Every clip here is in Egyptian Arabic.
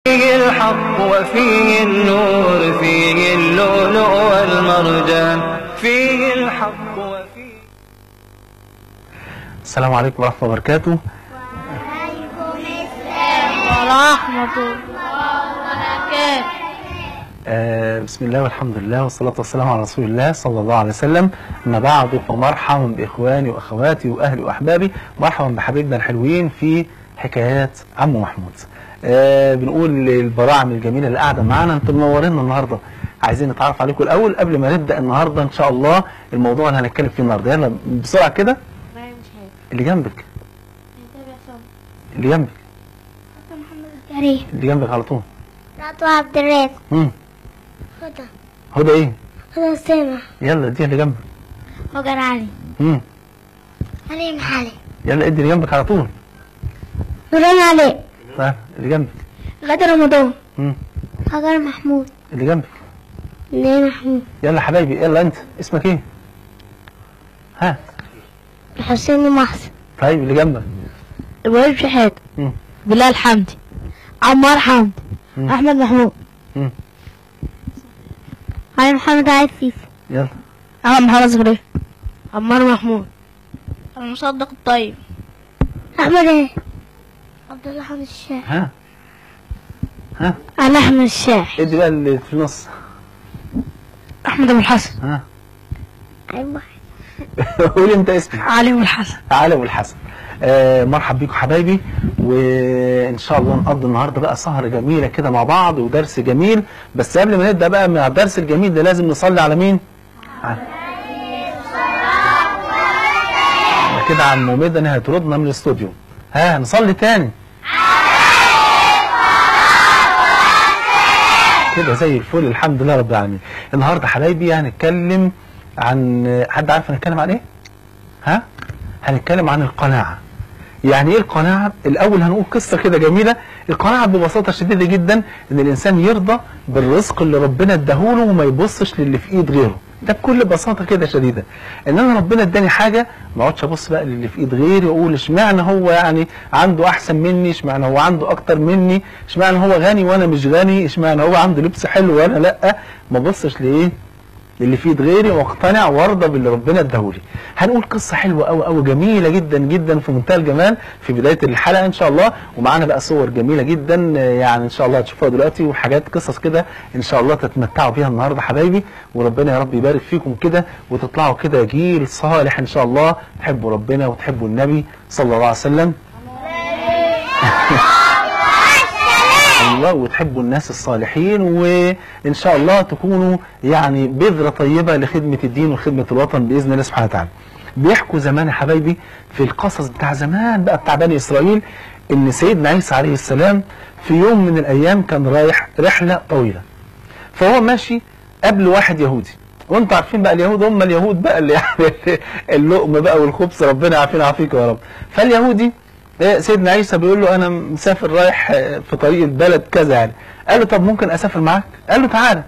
فيه الحق وفيه النور فيه اللؤلؤ والمرجان فيه الحق وفيه السلام عليكم ورحمة الله وبركاته ورحمة الله وبركاته آه بسم الله والحمد لله والصلاة والسلام على رسول الله صلى الله عليه وسلم أما بعد فمرحبا بإخواني وأخواتي وأهلي وأحبابي مرحبا بحبيبنا الحلوين في حكايات عمو محمود آه بنقول للبراعم الجميلة اللي قاعدة معانا انتم منورينا النهاردة عايزين نتعرف عليكم الأول قبل ما نبدأ النهاردة إن شاء الله الموضوع اللي هنتكلم فيه النهاردة يلا بسرعة كده ما مش عارف اللي جنبك هتابع صوت اللي جنبك محمد الكريم اللي جنبك على طول رضوى عبد الرازق مم. هدى هدى ايه هدى سامة يلا دي اللي جنبك هجر علي مم. علي محلي يلا ادي اللي جنبك على طول نوران علي طيب اللي جنبك غدا رمضان مم. هجر محمود اللي جنبك ليه محمود يلا حبايبي يلا انت اسمك ايه ها الحسين محسن طيب اللي جنبك ابراهيم شحات مم. بلال حمدي عمار حمدي مم. احمد محمود مم. علي محمد عايز سيسي يلا احمد محمد زغري عمار محمود المصدق الطيب احمد ايه عبد الله حمد الشاح ها ها انا احمد الشاح ادي بقى اللي في النص احمد ابو الحسن ها ايوه قول انت اسمك علي ابو الحسن علي والحسن آه مرحب بيكم حبايبي وان شاء الله نقضي النهارده بقى سهره جميله كده مع بعض ودرس جميل بس قبل ما نبدا بقى مع الدرس الجميل ده لازم نصلي على مين؟ على كده عم مدني هيطردنا من الاستوديو ها نصلي تاني كده زي الفل الحمد لله رب العالمين النهارده حبايبي هنتكلم عن حد عارف هنتكلم عن ايه؟ ها؟ هنتكلم عن القناعة يعني ايه القناعة الاول هنقول قصة كده جميلة القناعة ببساطة شديدة جدا ان الانسان يرضى بالرزق اللي ربنا اداهوله وما يبصش للي في ايد غيره ده بكل بساطة كده شديدة ان انا ربنا اداني حاجة ما اقعدش ابص بقى للي في ايد غيري واقول اشمعنى هو يعني عنده احسن مني اشمعنى هو عنده اكتر مني اشمعنى هو غني وانا مش غني اشمعنى هو عنده لبس حلو وانا لا ما ابصش لايه اللي في ايد غيري واقتنع وارضى باللي ربنا اداهولي. هنقول قصه حلوه قوي قوي جميله جدا جدا في منتهى الجمال في بدايه الحلقه ان شاء الله ومعانا بقى صور جميله جدا آه، يعني ان شاء الله هتشوفوها دلوقتي وحاجات قصص كده ان شاء الله تتمتعوا بيها النهارده حبايبي وربنا يا رب يبارك فيكم كده وتطلعوا كده جيل صالح ان شاء الله تحبوا ربنا وتحبوا النبي صلى الله عليه وسلم. الله وتحبوا الناس الصالحين وإن شاء الله تكونوا يعني بذرة طيبة لخدمة الدين وخدمة الوطن بإذن الله سبحانه وتعالى بيحكوا زمان يا حبايبي في القصص بتاع زمان بقى بتاع بني إسرائيل إن سيدنا عيسى عليه السلام في يوم من الأيام كان رايح رحلة طويلة فهو ماشي قبل واحد يهودي وانتوا عارفين بقى اليهود هم اليهود بقى اللي يعني اللقم بقى والخبز ربنا يعافينا ويعافيك يا رب فاليهودي آه، سيدنا عيسى بيقول له انا مسافر رايح آه، في طريق البلد كذا يعني قال له طب ممكن اسافر معاك قال له تعالى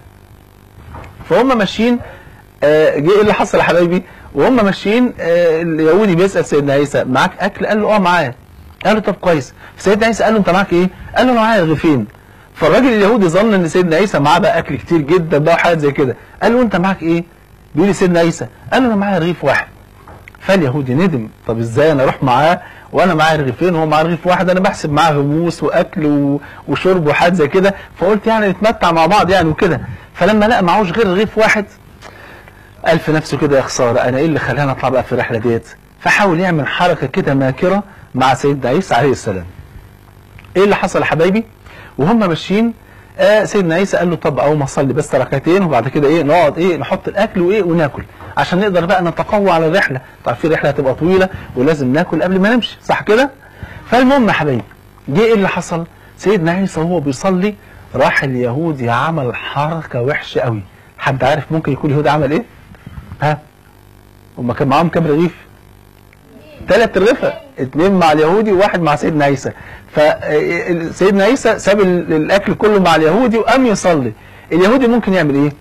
فهم ماشيين آه، جه ايه اللي حصل يا حبايبي وهم ماشيين آه، اليهودي بيسال سيدنا عيسى معاك اكل قال له اه معايا قال له طب كويس سيدنا عيسى قال له انت معاك ايه قال له انا معايا رغيفين فالراجل اليهودي ظن ان سيدنا عيسى معاه بقى اكل كتير جدا بقى وحاجات زي كده قال له انت معاك ايه بيقول لي سيدنا عيسى قال له انا معايا رغيف واحد فاليهودي ندم طب ازاي انا اروح معاه وانا معايا رغيفين وهو معاه رغيف واحد انا بحسب معاه غموس واكل و... وشرب وحاجات زي كده فقلت يعني نتمتع مع بعض يعني وكده فلما لقى معهوش غير رغيف واحد قال في نفسه كده يا خساره انا ايه اللي خلاني اطلع بقى في الرحله ديت فحاول يعمل حركه كده ماكره مع سيدنا عيسى عليه السلام ايه اللي حصل يا حبايبي وهم ماشيين آه سيدنا عيسى قال له طب اقوم اصلي بس ركعتين وبعد كده ايه نقعد ايه نحط الاكل وايه وناكل عشان نقدر بقى نتقوى على الرحله طبعا في رحله هتبقى طويله ولازم ناكل قبل ما نمشي صح كده فالمهم يا حبايبي جه ايه اللي حصل سيدنا عيسى وهو بيصلي راح اليهودي عمل حركه وحشه قوي حد عارف ممكن يكون اليهودي عمل ايه ها هما كان معاهم كام رغيف ثلاث رغيفه اتنين مع اليهودي وواحد مع سيدنا عيسى فسيدنا عيسى ساب ال- الاكل كله مع اليهودي وقام يصلي اليهودي ممكن يعمل ايه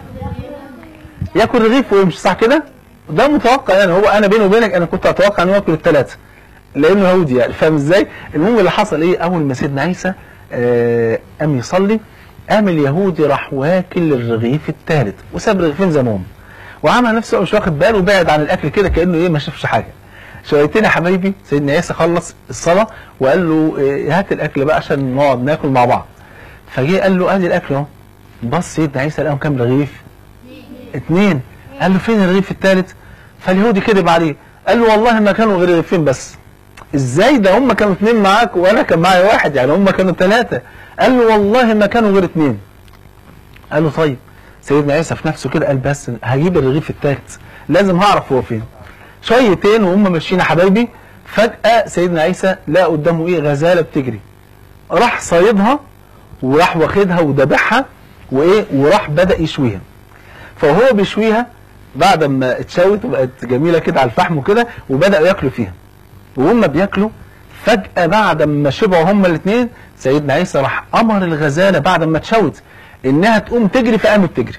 ياكل رغيف ويمشي صح كده ده متوقع يعني هو انا بيني وبينك انا كنت اتوقع انه ياكل الثلاثه لانه يهودي يعني فاهم ازاي المهم اللي حصل ايه اول ما سيدنا عيسى آه، قام يصلي قام اليهودي راح واكل الرغيف الثالث وساب رغيفين زي ما هم وعمل نفسه مش واخد باله وبعد عن الاكل كده كانه ايه ما شافش حاجه شويتين يا حبايبي سيدنا عيسى خلص الصلاه وقال له إيه، هات الاكل بقى عشان نقعد ناكل مع بعض فجه قال له ادي الاكل اهو بص سيدنا عيسى لقاهم كام رغيف اتنين قال له فين الرغيف الثالث فاليهودي كذب عليه قال له والله ما كانوا غير رغيفين بس ازاي ده هم كانوا اتنين معاك وانا كان معايا واحد يعني هم كانوا ثلاثه قال له والله ما كانوا غير اتنين قال له طيب سيدنا عيسى في نفسه كده قال بس هجيب الرغيف الثالث لازم هعرف هو فين شويتين وهم ماشيين يا حبايبي فجأة سيدنا عيسى لقى قدامه ايه غزالة بتجري راح صايدها وراح واخدها وذبحها وايه وراح بدأ يشويها فهو بيشويها بعد ما اتشوت وبقت جميلة كده على الفحم وكده وبدأوا ياكلوا فيها وهم بياكلوا فجأة بعد ما شبعوا هما الاثنين سيدنا عيسى راح أمر الغزالة بعد ما اتشوت إنها تقوم تجري فقامت تجري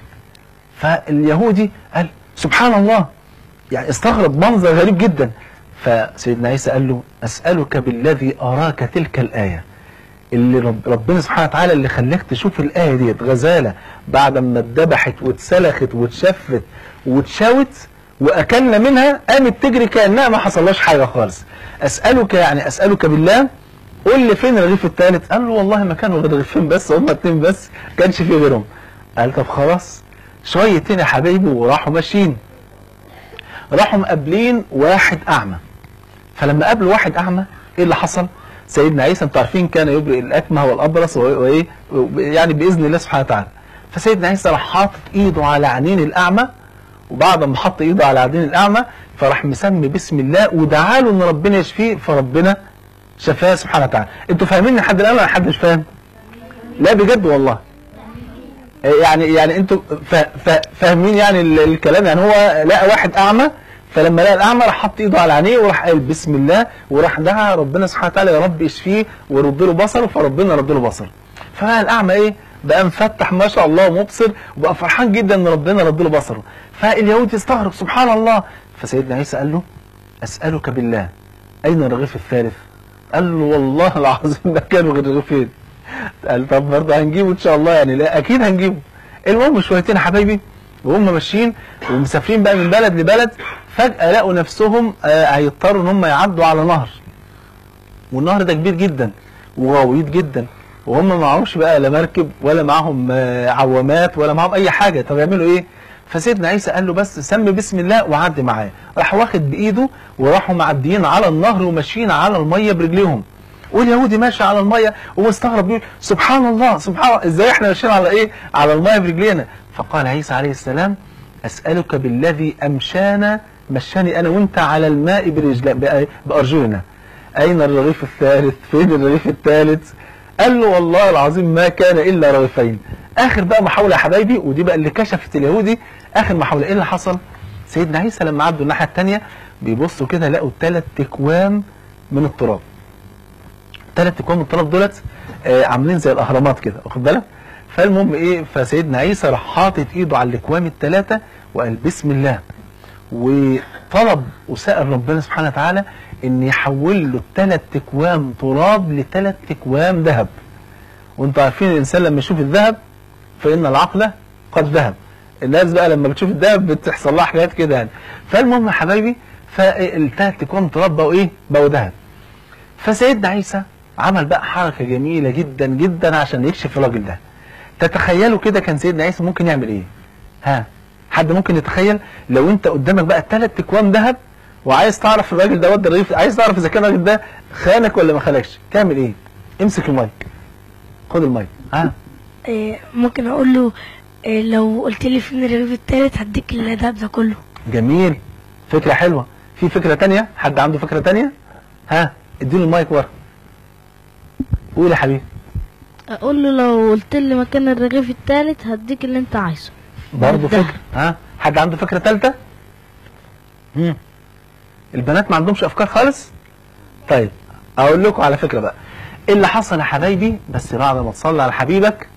فاليهودي قال سبحان الله يعني استغرب منظر غريب جدا فسيدنا عيسى قال له أسألك بالذي أراك تلك الآية اللي رب ربنا سبحانه وتعالى اللي خلاك تشوف الآية ديت غزالة بعد ما اتذبحت واتسلخت واتشفت واتشوت وأكلنا منها قامت تجري كأنها ما حصلهاش حاجة خالص أسألك يعني أسألك بالله قول لي فين الرغيف الثالث قال له والله ما كانوا غير رغيفين بس هم اتنين بس كانش في غيرهم قال طب خلاص شويتين يا حبايبي وراحوا ماشيين راحوا مقابلين واحد أعمى فلما قابلوا واحد أعمى إيه اللي حصل؟ سيدنا عيسى انتوا عارفين كان يبرئ الأكمه والأبرص و- وإيه يعني بإذن الله سبحانه وتعالى فسيدنا عيسى راح حاطط إيده على عينين الأعمى وبعد ما حط إيده على عينين الأعمى فراح مسمي بسم الله ودعا له إن ربنا يشفيه فربنا شفاه سبحانه وتعالى انتوا فاهمين لحد الآن ولا حد مش فاهم؟ لا بجد والله يعني يعني انتوا فا- فا- فاهمين يعني ال- الكلام يعني هو لقى واحد اعمى فلما لقى الاعمى راح حط ايده على عينيه وراح قال بسم الله وراح دعا ربنا سبحانه وتعالى يا رب اشفيه ورد له بصره فربنا رد له بصره فبقى الاعمى ايه بقى مفتح ما شاء الله ومبصر وبقى فرحان جدا ان ربنا رد له بصره فاليهود يستغرب سبحان الله فسيدنا عيسى قال له اسالك بالله اين الرغيف الثالث قال له والله العظيم ما كانوا غير رغيفين قال طب برضه هنجيبه ان شاء الله يعني لا اكيد هنجيبه المهم شويتين يا حبايبي وهم ماشيين ومسافرين بقى من بلد لبلد فجأة لقوا نفسهم آه، هيضطروا ان هم يعدوا على نهر والنهر ده كبير جدا وغويط جدا وهم ما معهمش بقى لا مركب ولا معاهم آه، عوامات ولا معاهم اي حاجه طب يعملوا ايه فسيدنا عيسى قال له بس سمي بسم الله وعدي معاه راح واخد بايده وراحوا معديين على النهر وماشيين على الميه برجليهم واليهودي ماشي على الميه ومستغرب بيقول سبحان الله سبحان الله ازاي احنا ماشيين على ايه على الميه برجلينا فقال عيسى عليه السلام اسالك بالذي امشانا مشاني انا وانت على الماء برجل بأ- بارجلنا اين الرغيف الثالث فين الرغيف الثالث قال له والله العظيم ما كان الا رغيفين اخر بقى محاوله يا حبايبي ودي بقى اللي كشفت اليهودي اخر محاوله ايه اللي حصل سيدنا عيسى لما عدوا الناحيه الثانيه بيبصوا كده لقوا ثلاث تكوام من التراب ثلاث اكوام التراب دولت آه عاملين زي الاهرامات كده واخد بالك فالمهم ايه فسيدنا عيسى راح حاطط ايده على الاكوام الثلاثه وقال بسم الله وطلب وسأل ربنا سبحانه وتعالى ان يحول له الثلاث اكوام تراب لثلاث اكوام ذهب وانتوا عارفين الانسان لما يشوف الذهب فان العقل قد ذهب الناس بقى لما بتشوف الذهب بتحصل لها حاجات كده يعني فالمهم يا حبايبي فالثلاث اكوام تراب بقوا ايه بقوا ذهب فسيدنا عيسى عمل بقى حركه جميله جدا جدا عشان يكشف الراجل ده تتخيلوا كده كان سيدنا عيسى ممكن يعمل ايه ها حد ممكن يتخيل لو انت قدامك بقى ثلاث اكوام ذهب وعايز تعرف الراجل ده ودى الرغيف عايز تعرف اذا كان الراجل ده خانك ولا ما خانكش تعمل ايه امسك المايك خد المايك ها إيه ممكن اقول له إيه لو قلت لي فين الرغيف التالت هديك الذهب ده كله جميل فكره حلوه في فكره تانية حد عنده فكره تانية ها اديله المايك ورا قول يا حبيبي اقول له لو قلت لي مكان الرغيف التالت هديك اللي انت عايزه برضه ده. فكره ها حد عنده فكره ثالثه امم البنات ما عندهمش افكار خالص طيب اقول لكم على فكره بقى ايه اللي حصل يا حبايبي بس بعد ما تصلي على حبيبك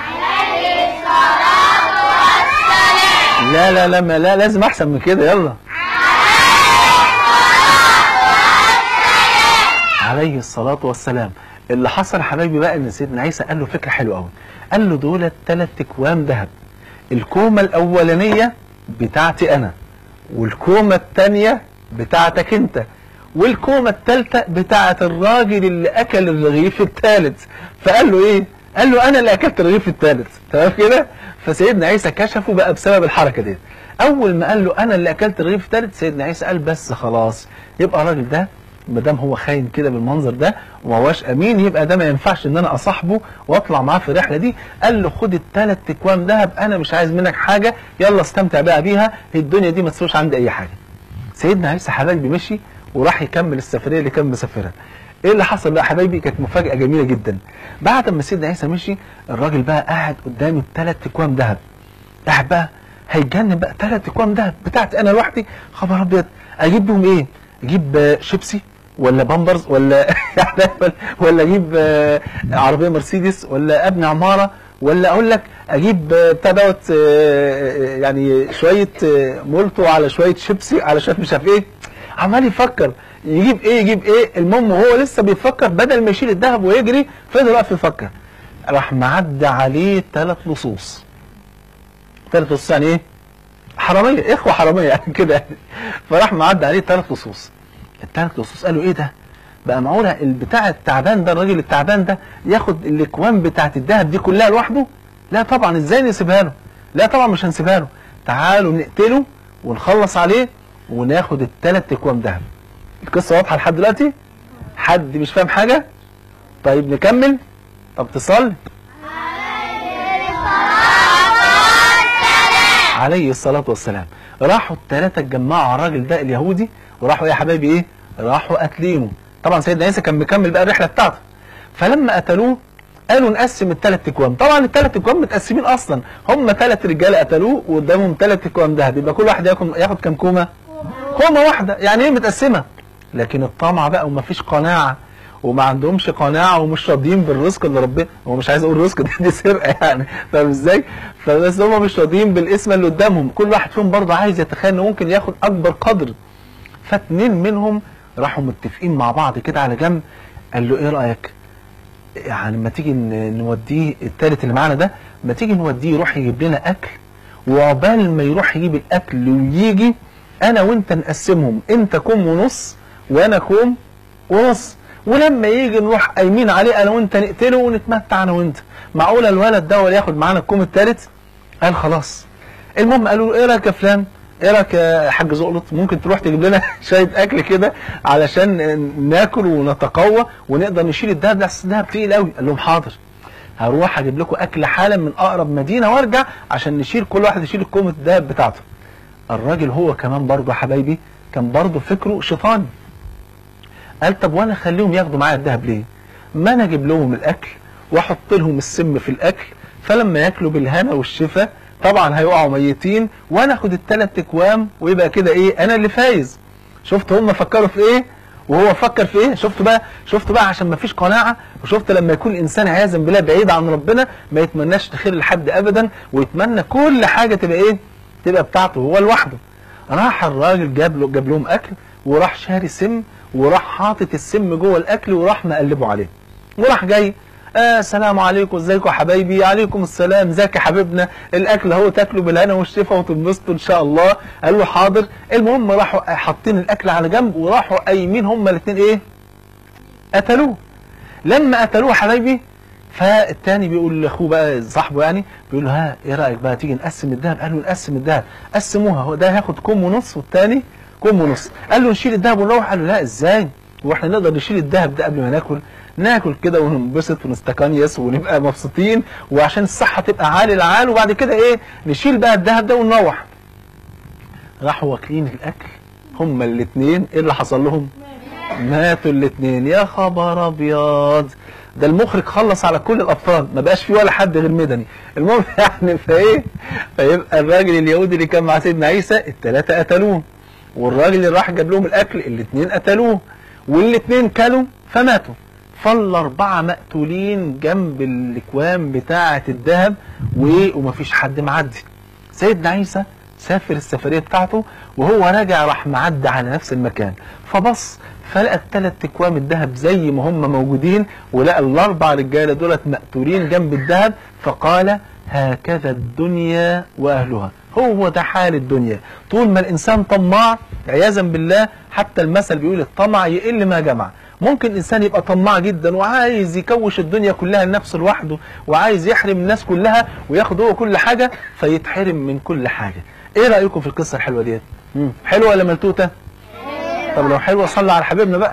لا لا لا ما لا لازم احسن من كده يلا عليه الصلاة والسلام اللي حصل يا حبايبي بقى ان سيدنا عيسى قال له فكره حلوه قوي قال له دول ثلاث اكوام ذهب الكومه الاولانيه بتاعتي انا والكومه الثانيه بتاعتك انت والكومه الثالثه بتاعت الراجل اللي اكل الرغيف الثالث فقال له ايه قال له انا اللي اكلت الرغيف الثالث تمام كده فسيدنا عيسى كشفه بقى بسبب الحركه دي اول ما قال له انا اللي اكلت الرغيف الثالث سيدنا عيسى قال بس خلاص يبقى الراجل ده ما دام هو خاين كده بالمنظر ده وما هواش امين يبقى ده ما ينفعش ان انا اصاحبه واطلع معاه في الرحله دي قال له خد الثلاث اكوام ذهب انا مش عايز منك حاجه يلا استمتع بقى بيها الدنيا دي ما تسويش عندي اي حاجه سيدنا عيسى حبايبي مشي وراح يكمل السفريه اللي كان مسافرها ايه اللي حصل بقى يا حبايبي كانت مفاجاه جميله جدا بعد ما سيدنا عيسى مشي الراجل بقى قاعد قدامي الثلاث اكوام ذهب قاعد بقى هيتجنن بقى ثلاث اكوام ذهب بتاعتي انا لوحدي خبر ابيض اجيب بيهم ايه اجيب آه، شيبسي ولا بامبرز ولا ولا اجيب آه، عربيه مرسيدس ولا ابني عماره ولا اقول لك اجيب آه، بتاع دوت آه، آه، يعني شويه آه، مولتو على شويه شيبسي على شويه مش عارف ايه عمال يفكر يجيب ايه يجيب ايه المهم وهو لسه بيفكر بدل ما يشيل الذهب ويجري فضل واقف يفكر راح معدي عليه ثلاث لصوص ثلاث لصوص يعني ايه حراميه اخوه حراميه يعني كده يعني فراح معدي عليه ثلاث لصوص الثلاث لصوص قالوا ايه ده بقى معقوله البتاع التعبان ده الراجل التعبان ده ياخد الاكوام بتاعت الذهب دي كلها لوحده لا طبعا ازاي نسيبها له لا طبعا مش هنسيبها له تعالوا نقتله ونخلص عليه وناخد الثلاث اكوام ذهب القصه واضحه لحد دلوقتي حد مش فاهم حاجه طيب نكمل طب تصلي عليه الصلاة والسلام راحوا الثلاثة اتجمعوا على الراجل ده اليهودي وراحوا يا حبايبي ايه راحوا قاتلينه طبعا سيدنا عيسى كان مكمل بقى الرحلة بتاعته فلما قتلوه قالوا نقسم الثلاث اكوام طبعا الثلاث اكوام متقسمين اصلا هم ثلاث رجاله قتلوه وقدامهم ثلاث اكوام ذهب يبقى كل واحد ياخد ياخد كام كومه كومه واحده يعني ايه متقسمه لكن الطمع بقى ومفيش قناعه وما عندهمش قناعه ومش راضيين بالرزق اللي ربنا هو مش عايز اقول رزق دي, دي سرقه يعني فاهم ازاي؟ فبس هم مش راضيين بالاسم اللي قدامهم كل واحد فيهم برضه عايز يتخيل انه ممكن ياخد اكبر قدر فاتنين منهم راحوا متفقين مع بعض كده على جنب قال له ايه رايك؟ يعني ما تيجي ن- نوديه التالت اللي معانا ده ما تيجي نوديه يروح يجيب لنا اكل وعقبال ما يروح يجيب الاكل ويجي انا وانت نقسمهم انت كوم ونص وانا كوم ونص ولما يجي نروح قايمين عليه انا وانت نقتله ونتمتع انا وانت معقوله الولد ده ولا ياخد معانا الكوم التالت قال خلاص المهم قالوا له ايه رايك يا فلان ايه رايك يا حاج زقلط ممكن تروح تجيب لنا شويه اكل كده علشان ناكل ونتقوى ونقدر نشيل الدهب ده أصل الدهب تقيل قوي قال لهم حاضر هروح اجيب لكم اكل حالا من اقرب مدينه وارجع عشان نشيل كل واحد يشيل الكوم الدهب بتاعته الراجل هو كمان برضه يا حبايبي كان برضه فكره شيطاني قال طب وانا اخليهم ياخدوا معايا الدهب ليه ما انا اجيب لهم الاكل واحط لهم السم في الاكل فلما ياكلوا بالهنا والشفا طبعا هيقعوا ميتين وانا اخد الثلاث اكوام ويبقى كده ايه انا اللي فايز شفت هم فكروا في ايه وهو فكر في ايه شفت بقى شفت بقى عشان ما فيش قناعه وشفت لما يكون الانسان عياذا بالله بعيد عن ربنا ما يتمناش الخير لحد ابدا ويتمنى كل حاجه تبقى ايه تبقى بتاعته هو لوحده راح الراجل جاب له جاب لهم اكل وراح شاري سم وراح حاطط السم جوه الاكل وراح مقلبه عليه وراح جاي آه السلام عليكم ازيكم يا حبايبي عليكم السلام ازيك يا حبيبنا الاكل اهو تاكلوا بالهنا والشفا وتنبسطوا ان شاء الله قال له حاضر المهم راحوا حاطين الاكل على جنب وراحوا قايمين هما الاثنين ايه قتلوه لما قتلوه يا حبايبي فالتاني بيقول لاخوه بقى صاحبه يعني بيقول له ها ايه رايك بقى تيجي نقسم الذهب قال له نقسم الذهب قسموها هو ده هياخد كوم ونص والتاني كوم ونص قال له نشيل الذهب ونروح قال له لا ازاي واحنا نقدر نشيل الذهب ده قبل ما ناكل ناكل كده وننبسط ونستكانيس ونبقى مبسوطين وعشان الصحه تبقى عالي العال وبعد كده ايه نشيل بقى الذهب ده ونروح راحوا واكلين الاكل هما الاثنين ايه اللي حصل لهم ماتوا الاثنين يا خبر ابيض ده المخرج خلص على كل الابطال ما بقاش في ولا حد غير مدني المهم يعني فايه فيبقى الراجل اليهودي اللي كان مع سيدنا عيسى الثلاثه قتلوه والراجل اللي راح جاب لهم الاكل الاثنين قتلوه والاثنين كلوا فماتوا فالاربعه مقتولين جنب الاكوام بتاعه الذهب و- ومفيش حد معدي سيدنا عيسى سافر السفريه بتاعته وهو راجع راح معدي على نفس المكان فبص فلقى الثلاث اكوام الذهب زي ما هم موجودين ولقى الاربع رجاله دولت مقتولين جنب الذهب فقال هكذا الدنيا واهلها هو ده حال الدنيا طول ما الانسان طماع عياذا بالله حتى المثل بيقول الطمع يقل ما جمع ممكن انسان يبقى طماع جدا وعايز يكوش الدنيا كلها لنفسه لوحده وعايز يحرم الناس كلها وياخد هو كل حاجه فيتحرم من كل حاجه ايه رايكم في القصه الحلوه ديت مم. حلوه ولا ملتوته طب لو حلوه صلى على حبيبنا بقى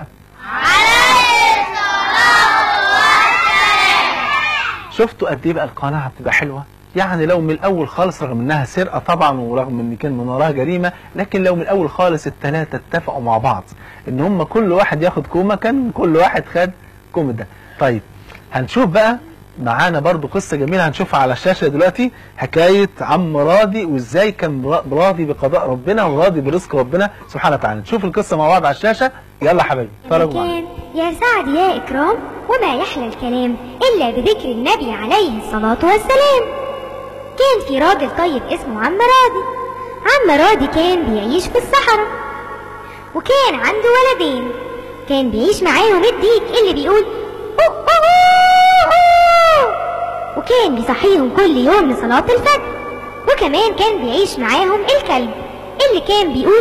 شفتوا قد ايه بقى القناعه بتبقى حلوه يعني لو من الاول خالص رغم انها سرقه طبعا ورغم ان كان من وراها جريمه لكن لو من الاول خالص الثلاثه اتفقوا مع بعض ان هم كل واحد ياخد كومه كان كل واحد خد كومه ده طيب هنشوف بقى معانا برضو قصة جميلة هنشوفها على الشاشة دلوقتي حكاية عم راضي وازاي كان راضي بقضاء ربنا وراضي برزق ربنا سبحانه وتعالى نشوف القصة مع بعض على الشاشة يلا حبايبي اتفرجوا معانا كان يا سعد يا إكرام وما يحلى الكلام إلا بذكر النبي عليه الصلاة والسلام كان في راجل طيب اسمه عم راضي عم راضي كان بيعيش في الصحراء وكان عنده ولدين كان بيعيش معاهم الديك اللي بيقول أوه أوه أوه وكان بيصحيهم كل يوم لصلاة الفجر وكمان كان بيعيش معاهم الكلب اللي كان بيقول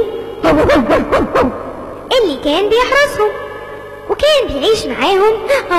اللي كان بيحرسهم وكان بيعيش معاهم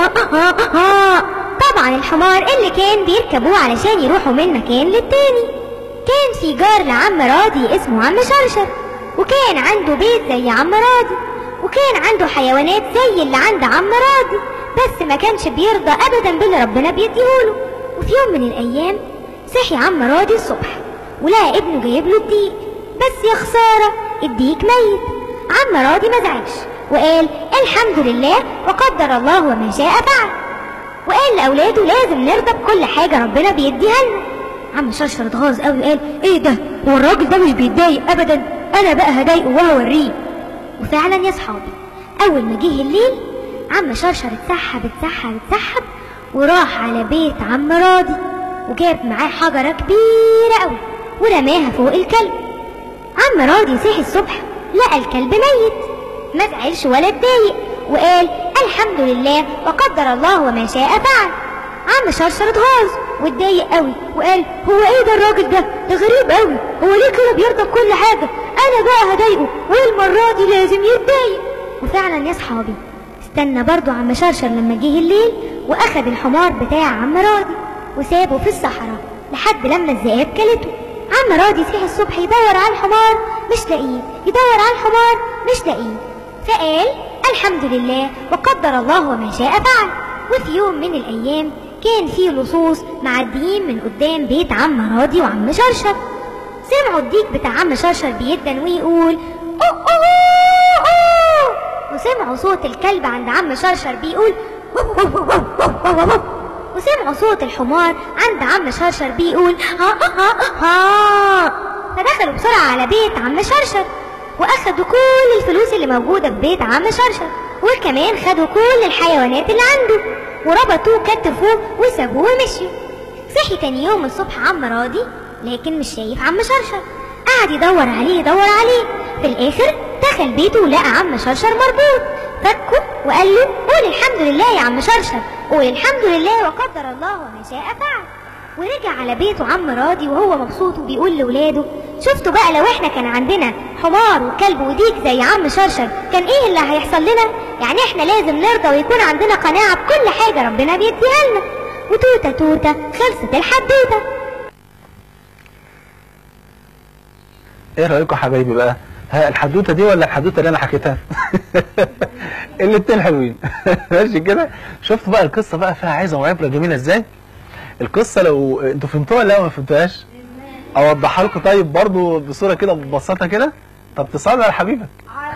طبعا الحمار اللي كان بيركبوه علشان يروحوا من مكان للتاني كان في جار لعم راضي اسمه عم شرشر وكان عنده بيت زي عم راضي وكان عنده حيوانات زي اللي عند عم راضي بس ما كانش بيرضى ابدا باللي ربنا بيديهوله وفي يوم من الايام صحي عم راضي الصبح ولقى ابنه جايب له الديك بس يا خساره الديك ميت عم راضي ما زعلش وقال الحمد لله وقدر الله وما شاء فعل وقال لاولاده لازم نرضى بكل حاجه ربنا بيديها لنا عم شرشر اتغاظ قوي وقال ايه ده هو الراجل ده مش بيتضايق ابدا انا بقى هضايقه وهوريه وفعلا يا صحابي اول ما جه الليل عم شرشر اتسحب اتسحب اتسحب وراح على بيت عم راضي وجاب معاه حجره كبيره قوي ورماها فوق الكلب عم راضي صحي الصبح لقى الكلب ميت ما زعلش ولا اتضايق وقال الحمد لله وقدر الله وما شاء فعل عم شرشر اتغاظ واتضايق قوي وقال هو ايه ده الراجل ده ده غريب قوي هو ليه كده بيرضى بكل حاجه انا بقى هضايقه والمره دي لازم يتضايق وفعلا يا صحابي استنى برضو عم شرشر لما جه الليل واخد الحمار بتاع عم راضي وسابه في الصحراء لحد لما الذئاب كلته عم راضي صحي الصبح يدور على الحمار مش لاقيه يدور على الحمار مش لاقيه فقال الحمد لله وقدر الله وما شاء فعل وفي يوم من الايام كان في لصوص معديين من قدام بيت عم راضي وعم شرشر سمعوا الديك بتاع عم شرشر بيدن ويقول أوه أوه أوه وسمعوا صوت الكلب عند عم شرشر بيقول وسمعوا صوت الحمار عند عم شرشر بيقول ها ها ها فدخلوا بسرعة على بيت عم شرشر واخدوا كل الفلوس اللي موجودة في بيت عم شرشر وكمان خدوا كل الحيوانات اللي عنده وربطوه كتفوه وسابوه ومشيوا صحي تاني يوم الصبح عم راضي لكن مش شايف عم شرشر قعد يدور عليه يدور عليه في الاخر دخل بيته ولقى عم شرشر مربوط فكه وقال له قول الحمد لله يا عم شرشر قول الحمد لله وقدر الله وما شاء فعل ورجع على بيته عم راضي وهو مبسوط وبيقول لاولاده شفتوا بقى لو احنا كان عندنا حمار وكلب وديك زي عم شرشر كان ايه اللي هيحصل لنا يعني احنا لازم نرضى ويكون عندنا قناعة بكل حاجة ربنا بيديها لنا وتوتة توتة خلصت الحدوتة ايه رايكم يا حبايبي بقى ها الحدوته دي ولا الحدوته اللي انا حكيتها الاتنين حلوين ماشي كده شفتوا بقى القصه بقى فيها عظه وعبره جميله ازاي القصه لو انتوا فهمتوها ولا ما فهمتوهاش اوضحها لكم طيب برضو بصوره كده مبسطه كده طب تصلي على حبيبك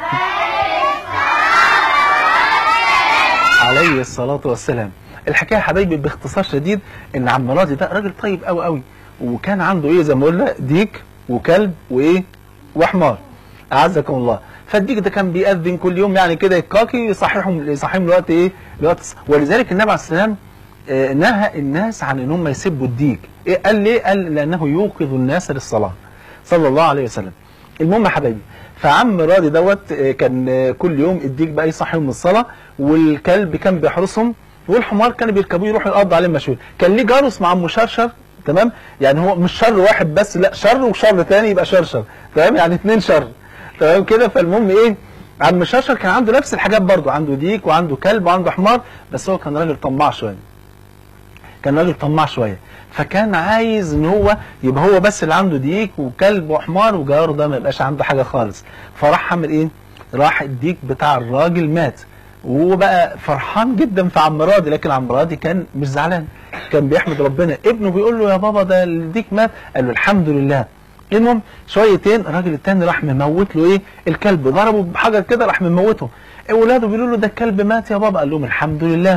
عليه الصلاه والسلام الحكايه يا حبايبي باختصار شديد ان عم راضي ده راجل طيب قوي قوي وكان عنده ايه زي ما قلنا ديك وكلب وايه وحمار اعزكم الله فالديك ده كان بيأذن كل يوم يعني كده يكاكي يصحيهم يصحيهم الوقت ايه الوقت الص- ولذلك النبي عليه السلام آه، نهى الناس عن ان هم يسبوا الديك إيه قال ليه قال لانه يوقظ الناس للصلاه صلى الله عليه وسلم المهم يا حبايبي فعم راضي دوت آه، كان آه، كل يوم الديك بقى يصحي من الصلاه والكلب كان بيحرسهم والحمار كانوا بيركبوه يروحوا يقضوا عليه مشوي كان ليه جارس مع ام شرشر تمام يعني هو مش شر واحد بس لا شر وشر تاني يبقى شرشر تمام يعني اتنين شر تمام كده فالمهم ايه عم شرشر كان عنده نفس الحاجات برضه عنده ديك وعنده كلب وعنده حمار بس هو كان راجل طماع شويه كان راجل طماع شويه فكان عايز ان هو يبقى هو بس اللي عنده ديك وكلب وحمار وجاره ده ما يبقاش عنده حاجه خالص فراح عمل ايه راح الديك بتاع الراجل مات وهو بقى فرحان جدا في عم راضي لكن عم راضي كان مش زعلان كان بيحمد ربنا ابنه بيقول له يا بابا ده الديك مات قال له الحمد لله المهم شويتين الراجل التاني راح مموت له ايه الكلب ضربه بحجر كده راح مموته اولاده بيقولوا له ده الكلب مات يا بابا قال لهم الحمد لله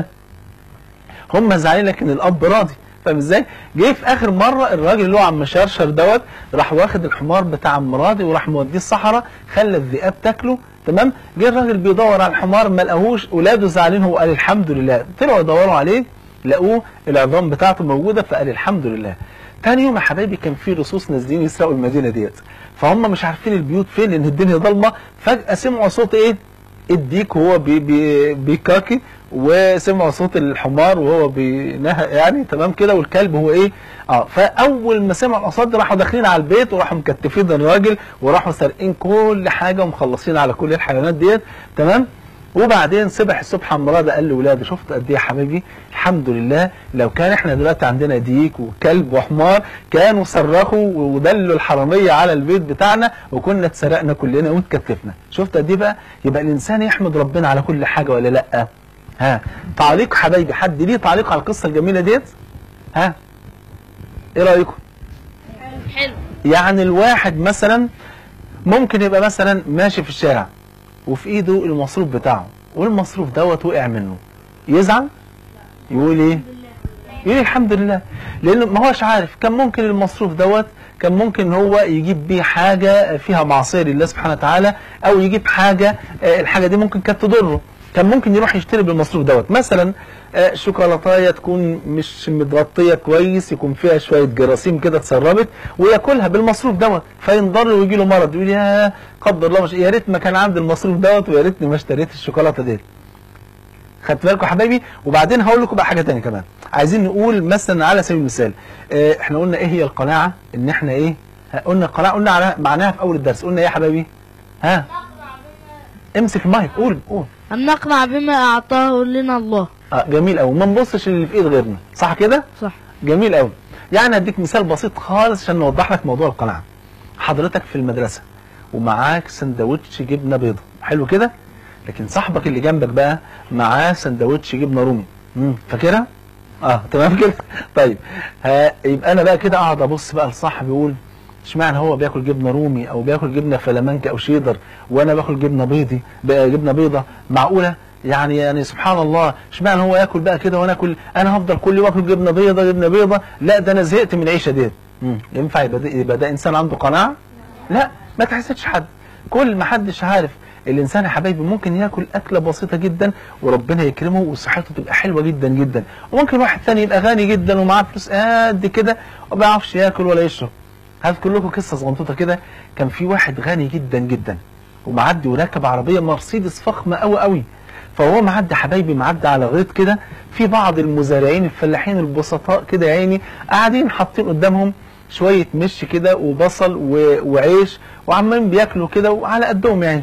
هم زعلانين لكن الاب راضي فاهم ازاي؟ جه في اخر مره الراجل اللي هو عم شرشر دوت راح واخد الحمار بتاع عم راضي وراح موديه الصحراء خلى الذئاب تاكله تمام؟ جه الراجل بيدور على الحمار ما لقاهوش اولاده زعلانين هو قال الحمد لله طلعوا يدوروا عليه لقوه العظام بتاعته موجوده فقال الحمد لله. تاني يوم يا حبايبي كان في رصوص نازلين يسرقوا المدينه ديت فهم مش عارفين البيوت فين لان الدنيا ضلمه فجاه سمعوا صوت ايه؟ الديك وهو بي بي بيكاكي وسمعوا صوت الحمار وهو بينهى يعني تمام كده والكلب هو ايه اه فاول ما سمعوا الاصوات دي راحوا داخلين على البيت وراحوا مكتفين الراجل وراحوا سارقين كل حاجه ومخلصين على كل الحيوانات ديت تمام وبعدين صبح الصبح عم مراد قال لاولاده شفت قد ايه يا حبيبي الحمد لله لو كان احنا دلوقتي عندنا ديك وكلب وحمار كانوا صرخوا ودلوا الحراميه على البيت بتاعنا وكنا اتسرقنا كلنا واتكتفنا شفت قد ايه بقى يبقى الانسان يحمد ربنا على كل حاجه ولا لا ها تعليق حبايبي حد ليه تعليق على القصه الجميله ديت ها ايه رايكم حلو يعني الواحد مثلا ممكن يبقى مثلا ماشي في الشارع وفي ايده المصروف بتاعه والمصروف دوت وقع منه يزعل يقول ايه يقول الحمد لله لانه ما هوش عارف كان ممكن المصروف دوت كان ممكن هو يجيب بيه حاجه فيها معصيه لله سبحانه وتعالى او يجيب حاجه آه، الحاجه دي ممكن كانت تضره كان ممكن يروح يشتري بالمصروف دوت مثلا آه، شوكولاتايه تكون مش متغطيه كويس يكون فيها شويه جراثيم كده اتسربت وياكلها بالمصروف دوت فينضر ويجي له مرض يقول يا قدر الله مش يا ريت ما كان عندي المصروف دوت ويا ريتني ما اشتريت الشوكولاته ديت خدت بالكم يا حبايبي وبعدين هقول لكم بقى حاجه تانية كمان عايزين نقول مثلا على سبيل المثال آه، احنا قلنا ايه هي القناعه ان احنا ايه ها، قلنا القناعه قلنا على معناها في اول الدرس قلنا ايه يا حبايبي ها امسك المايك قول قول أن نقنع بما أعطاه لنا الله آه جميل قوي ما نبصش اللي في ايد غيرنا صح كده صح جميل قوي يعني اديك مثال بسيط خالص عشان نوضح لك موضوع القناعه حضرتك في المدرسه ومعاك سندوتش جبنه بيضه حلو كده لكن صاحبك اللي جنبك بقى معاه سندوتش جبنه رومي امم فاكرها اه تمام كده طيب ها يبقى انا بقى كده اقعد ابص بقى لصاحبي يقول اشمعنى هو بياكل جبنه رومي او بياكل جبنه فلامنك او شيدر وانا باكل جبنه بيضي بقى جبنه بيضه معقوله يعني يعني سبحان الله اشمعنى هو ياكل بقى كده وانا اكل انا هفضل كل يوم اكل جبنه بيضه جبنه بيضه لا ده انا زهقت من العيشه ديت مم. ينفع يبقى ده, يبقى ده انسان عنده قناعه لا ما تحسدش حد كل ما حدش عارف الانسان يا حبايبي ممكن ياكل اكله بسيطه جدا وربنا يكرمه وصحته تبقى حلوه جدا جدا وممكن واحد ثاني يبقى غني جدا ومعاه فلوس قد كده وما بيعرفش ياكل ولا يشرب هذكر لكم قصه صغنطوطه كده كان في واحد غني جدا جدا ومعدي وراكب عربيه مرسيدس فخمه قوي قوي فهو معدي حبايبي معدي على غيط كده في بعض المزارعين الفلاحين البسطاء كده يا عيني قاعدين حاطين قدامهم شويه مش كده وبصل و... وعيش وعمالين بياكلوا كده وعلى قدهم يعني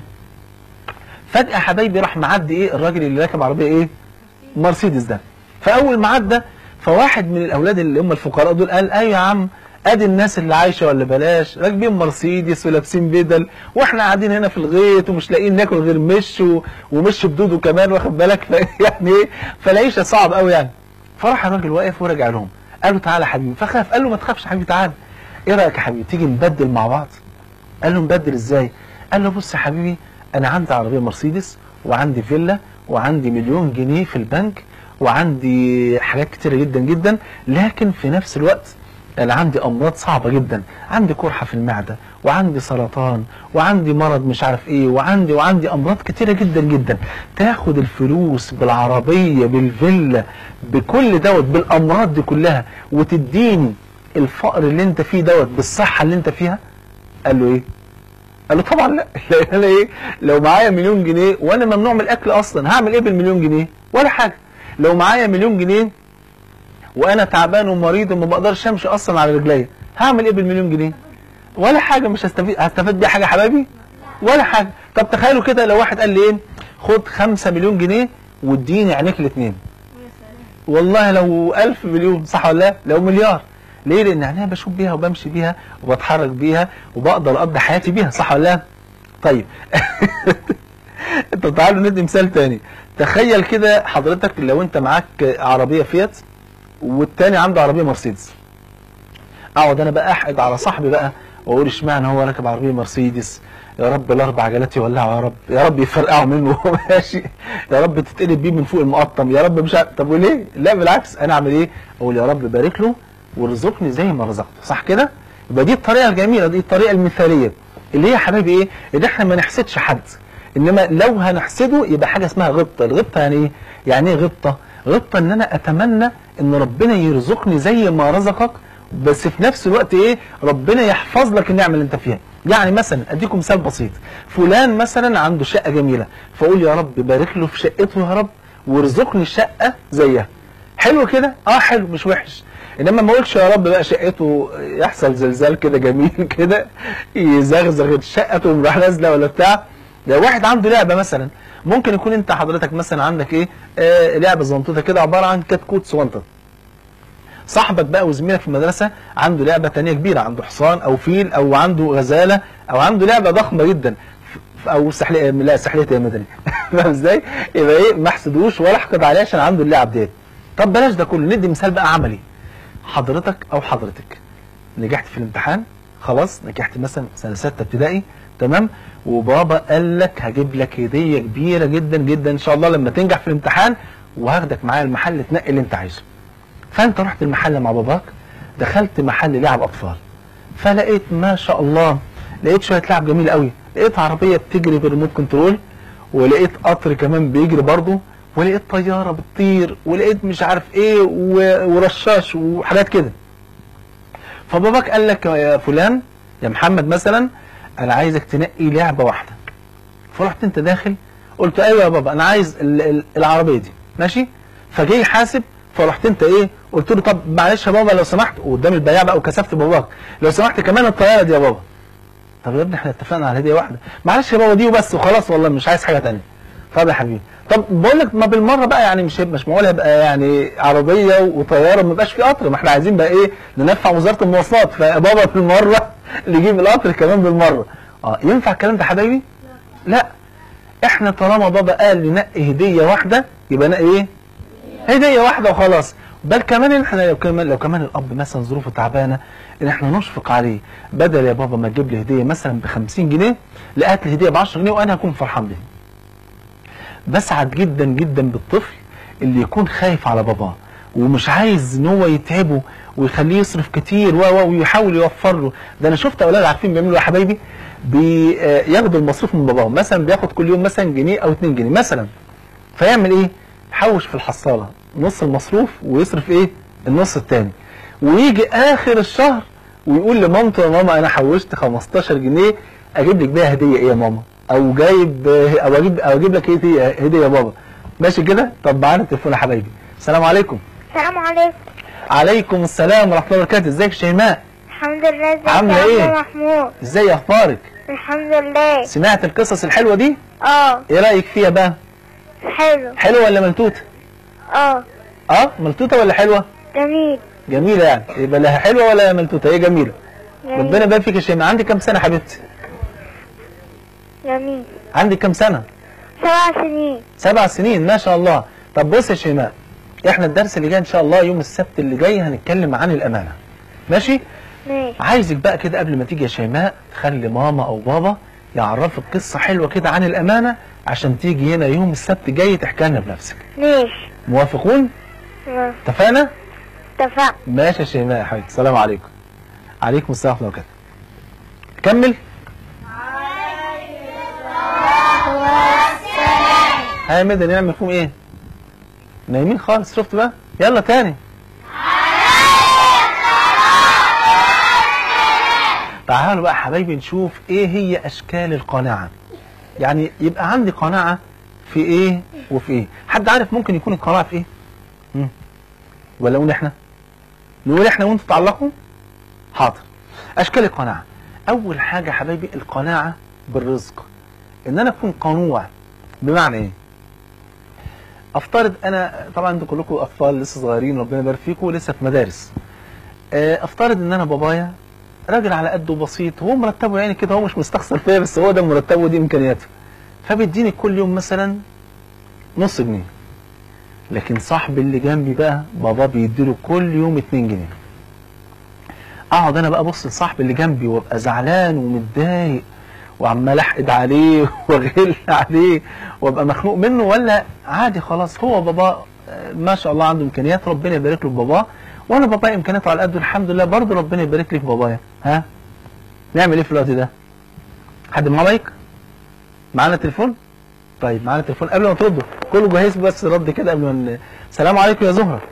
فجاه حبايبي راح معدي ايه الراجل اللي راكب عربيه ايه مرسيدس ده فاول ما عدى فواحد من الاولاد اللي هم الفقراء دول قال ايوه يا عم ادي الناس اللي عايشه ولا بلاش راكبين مرسيدس ولابسين بدل واحنا قاعدين هنا في الغيط ومش لاقيين ناكل غير مش و... ومش بدوده كمان واخد بالك ف... يعني ايه فالعيشه صعب قوي يعني فراح الراجل واقف ورجع لهم قال له تعالى يا حبيبي فخاف قال له ما تخافش يا حبيبي تعالى ايه رايك يا حبيبي تيجي نبدل مع بعض قال له نبدل ازاي قال له بص يا حبيبي انا عندي عربيه مرسيدس وعندي فيلا وعندي مليون جنيه في البنك وعندي حاجات كتيره جدا جدا لكن في نفس الوقت انا عندي امراض صعبه جدا عندي قرحه في المعده وعندي سرطان وعندي مرض مش عارف ايه وعندي وعندي امراض كتيره جدا جدا تاخد الفلوس بالعربيه بالفيلا بكل دوت بالامراض دي كلها وتديني الفقر اللي انت فيه دوت بالصحه اللي انت فيها قال له ايه قال له طبعا لا لان انا ايه لو معايا مليون جنيه وانا ممنوع من الاكل اصلا هعمل ايه بالمليون جنيه ولا حاجه لو معايا مليون جنيه وانا تعبان ومريض وما بقدرش امشي اصلا على رجليا هعمل ايه بالمليون جنيه ولا حاجه مش هستفيد هستفاد بيها حاجه يا حبايبي ولا حاجه طب تخيلوا كده لو واحد قال لي ايه خد 5 مليون جنيه واديني عينيك الاثنين والله لو ألف مليون صح ولا لا لو مليار ليه لان انا بشوف بيها وبمشي بيها وبتحرك بيها وبقدر اقضي حياتي بيها صح ولا لا طيب طب تعالوا ندي مثال تاني تخيل كده حضرتك لو انت معاك عربيه فيات والتاني عنده عربيه مرسيدس اقعد انا بقى احقد على صاحبي بقى واقول اشمعنى هو راكب عربيه مرسيدس يا رب الاربع عجلات يولعوا يا رب يا رب يفرقعوا منه وهو ماشي يا رب تتقلب بيه من فوق المقطم يا رب مش عارف طب وليه لا بالعكس انا اعمل ايه اقول يا رب بارك له وارزقني زي ما رزقته صح كده يبقى دي الطريقه الجميله دي الطريقه المثاليه اللي هي يا حبايبي ايه ان احنا ما نحسدش حد انما لو هنحسده يبقى حاجه اسمها غبطه الغبطه يعني ايه يعني ايه غبطه غبطه ان انا اتمنى ان ربنا يرزقني زي ما رزقك بس في نفس الوقت ايه ربنا يحفظ لك النعمه اللي انت فيها يعني مثلا اديكم مثال بسيط فلان مثلا عنده شقه جميله فاقول يا رب بارك له في شقته يا رب وارزقني شقه زيها حلو كده اه حلو مش وحش انما ما اقولش يا رب بقى شقته يحصل زلزال كده جميل كده يزغزغ الشقه تقوم راح نازله ولا بتاع لو واحد عنده لعبه مثلا ممكن يكون انت حضرتك مثلا عندك ايه آه لعبه زنطوطه كده عباره عن كتكوت صغنطه صاحبك بقى وزميلك في المدرسة عنده لعبة تانية كبيرة عنده حصان أو فيل أو عنده غزالة أو عنده لعبة ضخمة جدا ف- أو سحلية لا سحلية يا مدني فاهم ازاي؟ يبقى ايه ما احسدوش ولا احقد عليه عشان عنده اللعب ديت طب بلاش ده كله ندي مثال بقى عملي حضرتك أو حضرتك نجحت في الامتحان خلاص نجحت مثلا سنة ستة ابتدائي تمام وبابا قال لك هجيب لك هدية كبيرة جدا جدا إن شاء الله لما تنجح في الامتحان وهاخدك معايا المحل تنقي اللي أنت عايزه فانت رحت المحل مع باباك دخلت محل لعب اطفال فلقيت ما شاء الله لقيت شويه لعب جميل قوي لقيت عربيه بتجري بريموت كنترول ولقيت قطر كمان بيجري برضه ولقيت طياره بتطير ولقيت مش عارف ايه و- ورشاش وحاجات كده فباباك قال لك يا فلان يا محمد مثلا انا عايزك تنقي لعبه واحده فرحت انت داخل قلت ايوه يا بابا انا عايز ال- ال- العربيه دي ماشي فجاي يحاسب فرحت انت ايه قلت له طب معلش يا بابا لو سمحت وقدام البياع بقى وكسفت باباك لو سمحت كمان الطياره دي يا بابا طب يا ابني احنا اتفقنا على هديه واحده معلش يا بابا دي وبس وخلاص والله مش عايز حاجه تانية طب يا حبيبي طب بقول لك ما بالمره بقى يعني مش مش معقول يبقى يعني عربيه وطياره ما يبقاش في قطر ما احنا عايزين بقى ايه ننفع وزاره المواصلات فبابا بالمره نجيب القطر كمان بالمره اه ينفع الكلام ده يا حبايبي؟ لا احنا طالما بابا قال ننقي هديه واحده يبقى نقي ايه؟ هديه واحده وخلاص بل كمان إن احنا لو كمان لو كمان الاب مثلا ظروفه تعبانه ان احنا نشفق عليه بدل يا بابا ما تجيب لي هديه مثلا ب 50 جنيه لقيت لي هديه ب 10 جنيه وانا هكون فرحان بيها. بسعد جدا جدا بالطفل اللي يكون خايف على باباه ومش عايز ان هو يتعبه ويخليه يصرف كتير و و ويحاول يوفر له ده انا شفت اولاد عارفين بيعملوا ايه يا حبايبي بياخدوا المصروف من باباهم مثلا بياخد كل يوم مثلا جنيه او 2 جنيه مثلا فيعمل ايه يحوش في الحصاله نص المصروف ويصرف ايه النص التاني ويجي اخر الشهر ويقول لمامته يا ماما انا حوشت 15 جنيه اجيب لك بيها هديه ايه يا ماما او جايب او اجيب او اجيب لك هديه هديه يا بابا ماشي كده طب معانا التليفون يا حبايبي السلام عليكم السلام عليكم عليكم السلام ورحمه الله وبركاته ازيك يا شيماء الحمد لله ازيك عاملة يا ايه؟ عم محمود ازاي اخبارك الحمد لله سمعت القصص الحلوه دي اه ايه رايك فيها بقى حلو حلوه ولا ملتوته اه اه ملتوته ولا حلوه جميل جميله يعني يبقى لا حلوه ولا ملتوته هي جميله جميل ربنا يبارك فيك يا شيماء عندك كام سنه يا حبيبتي جميل عندك كام سنه سبع سنين سبع سنين ما شاء الله طب بص يا شيماء احنا الدرس اللي جاي ان شاء الله يوم السبت اللي جاي هنتكلم عن الامانه ماشي ماشي عايزك بقى كده قبل ما تيجي يا شيماء تخلي ماما او بابا يعرفك قصه حلوه كده عن الامانه عشان تيجي هنا يوم السبت جاي تحكي لنا بنفسك ماشي موافقون آه، اتفقنا اتفقنا ماشي يا شيماء يا حبيبتي السلام عليكم عليكم السلام ورحمه الله وبركاته كمل ها يا مدى نعمل فيهم ايه نايمين خالص شفت بقى يلا تاني تعالوا بقى حبايبي نشوف ايه هي اشكال القناعة يعني يبقى عندي قناعة في ايه وفي ايه حد عارف ممكن يكون القناعة في ايه مم. ولا نقول احنا نقول احنا وانتوا تعلقوا حاضر اشكال القناعة اول حاجة يا حبايبي القناعة بالرزق ان انا اكون قنوع بمعنى ايه افترض انا طبعا انتوا كلكم اطفال لسه صغيرين ربنا يبارك فيكم لسه في مدارس آه، افترض ان انا بابايا راجل على قده بسيط هو مرتبه يعني كده هو مش مستخسر فيا بس هو ده مرتبه ودي امكانياته فبيديني كل يوم مثلا نص جنيه لكن صاحبي اللي جنبي بقى بابا بيديله كل يوم 2 جنيه اقعد انا بقى ابص لصاحبي اللي جنبي وابقى زعلان ومتضايق وعمال احقد عليه واغل عليه وابقى مخنوق منه ولا عادي خلاص هو بابا آه، ما شاء الله عنده امكانيات ربنا يبارك له في باباه وانا بابايا امكانياته على قده الحمد لله برضه ربنا يبارك لي في بابايا ها نعمل ايه في الوقت ده حد معاه مايك معانا تليفون طيب معانا تليفون قبل ما تردوا كله جهز بس رد كده قبل ما ن- السلام عليكم يا زهره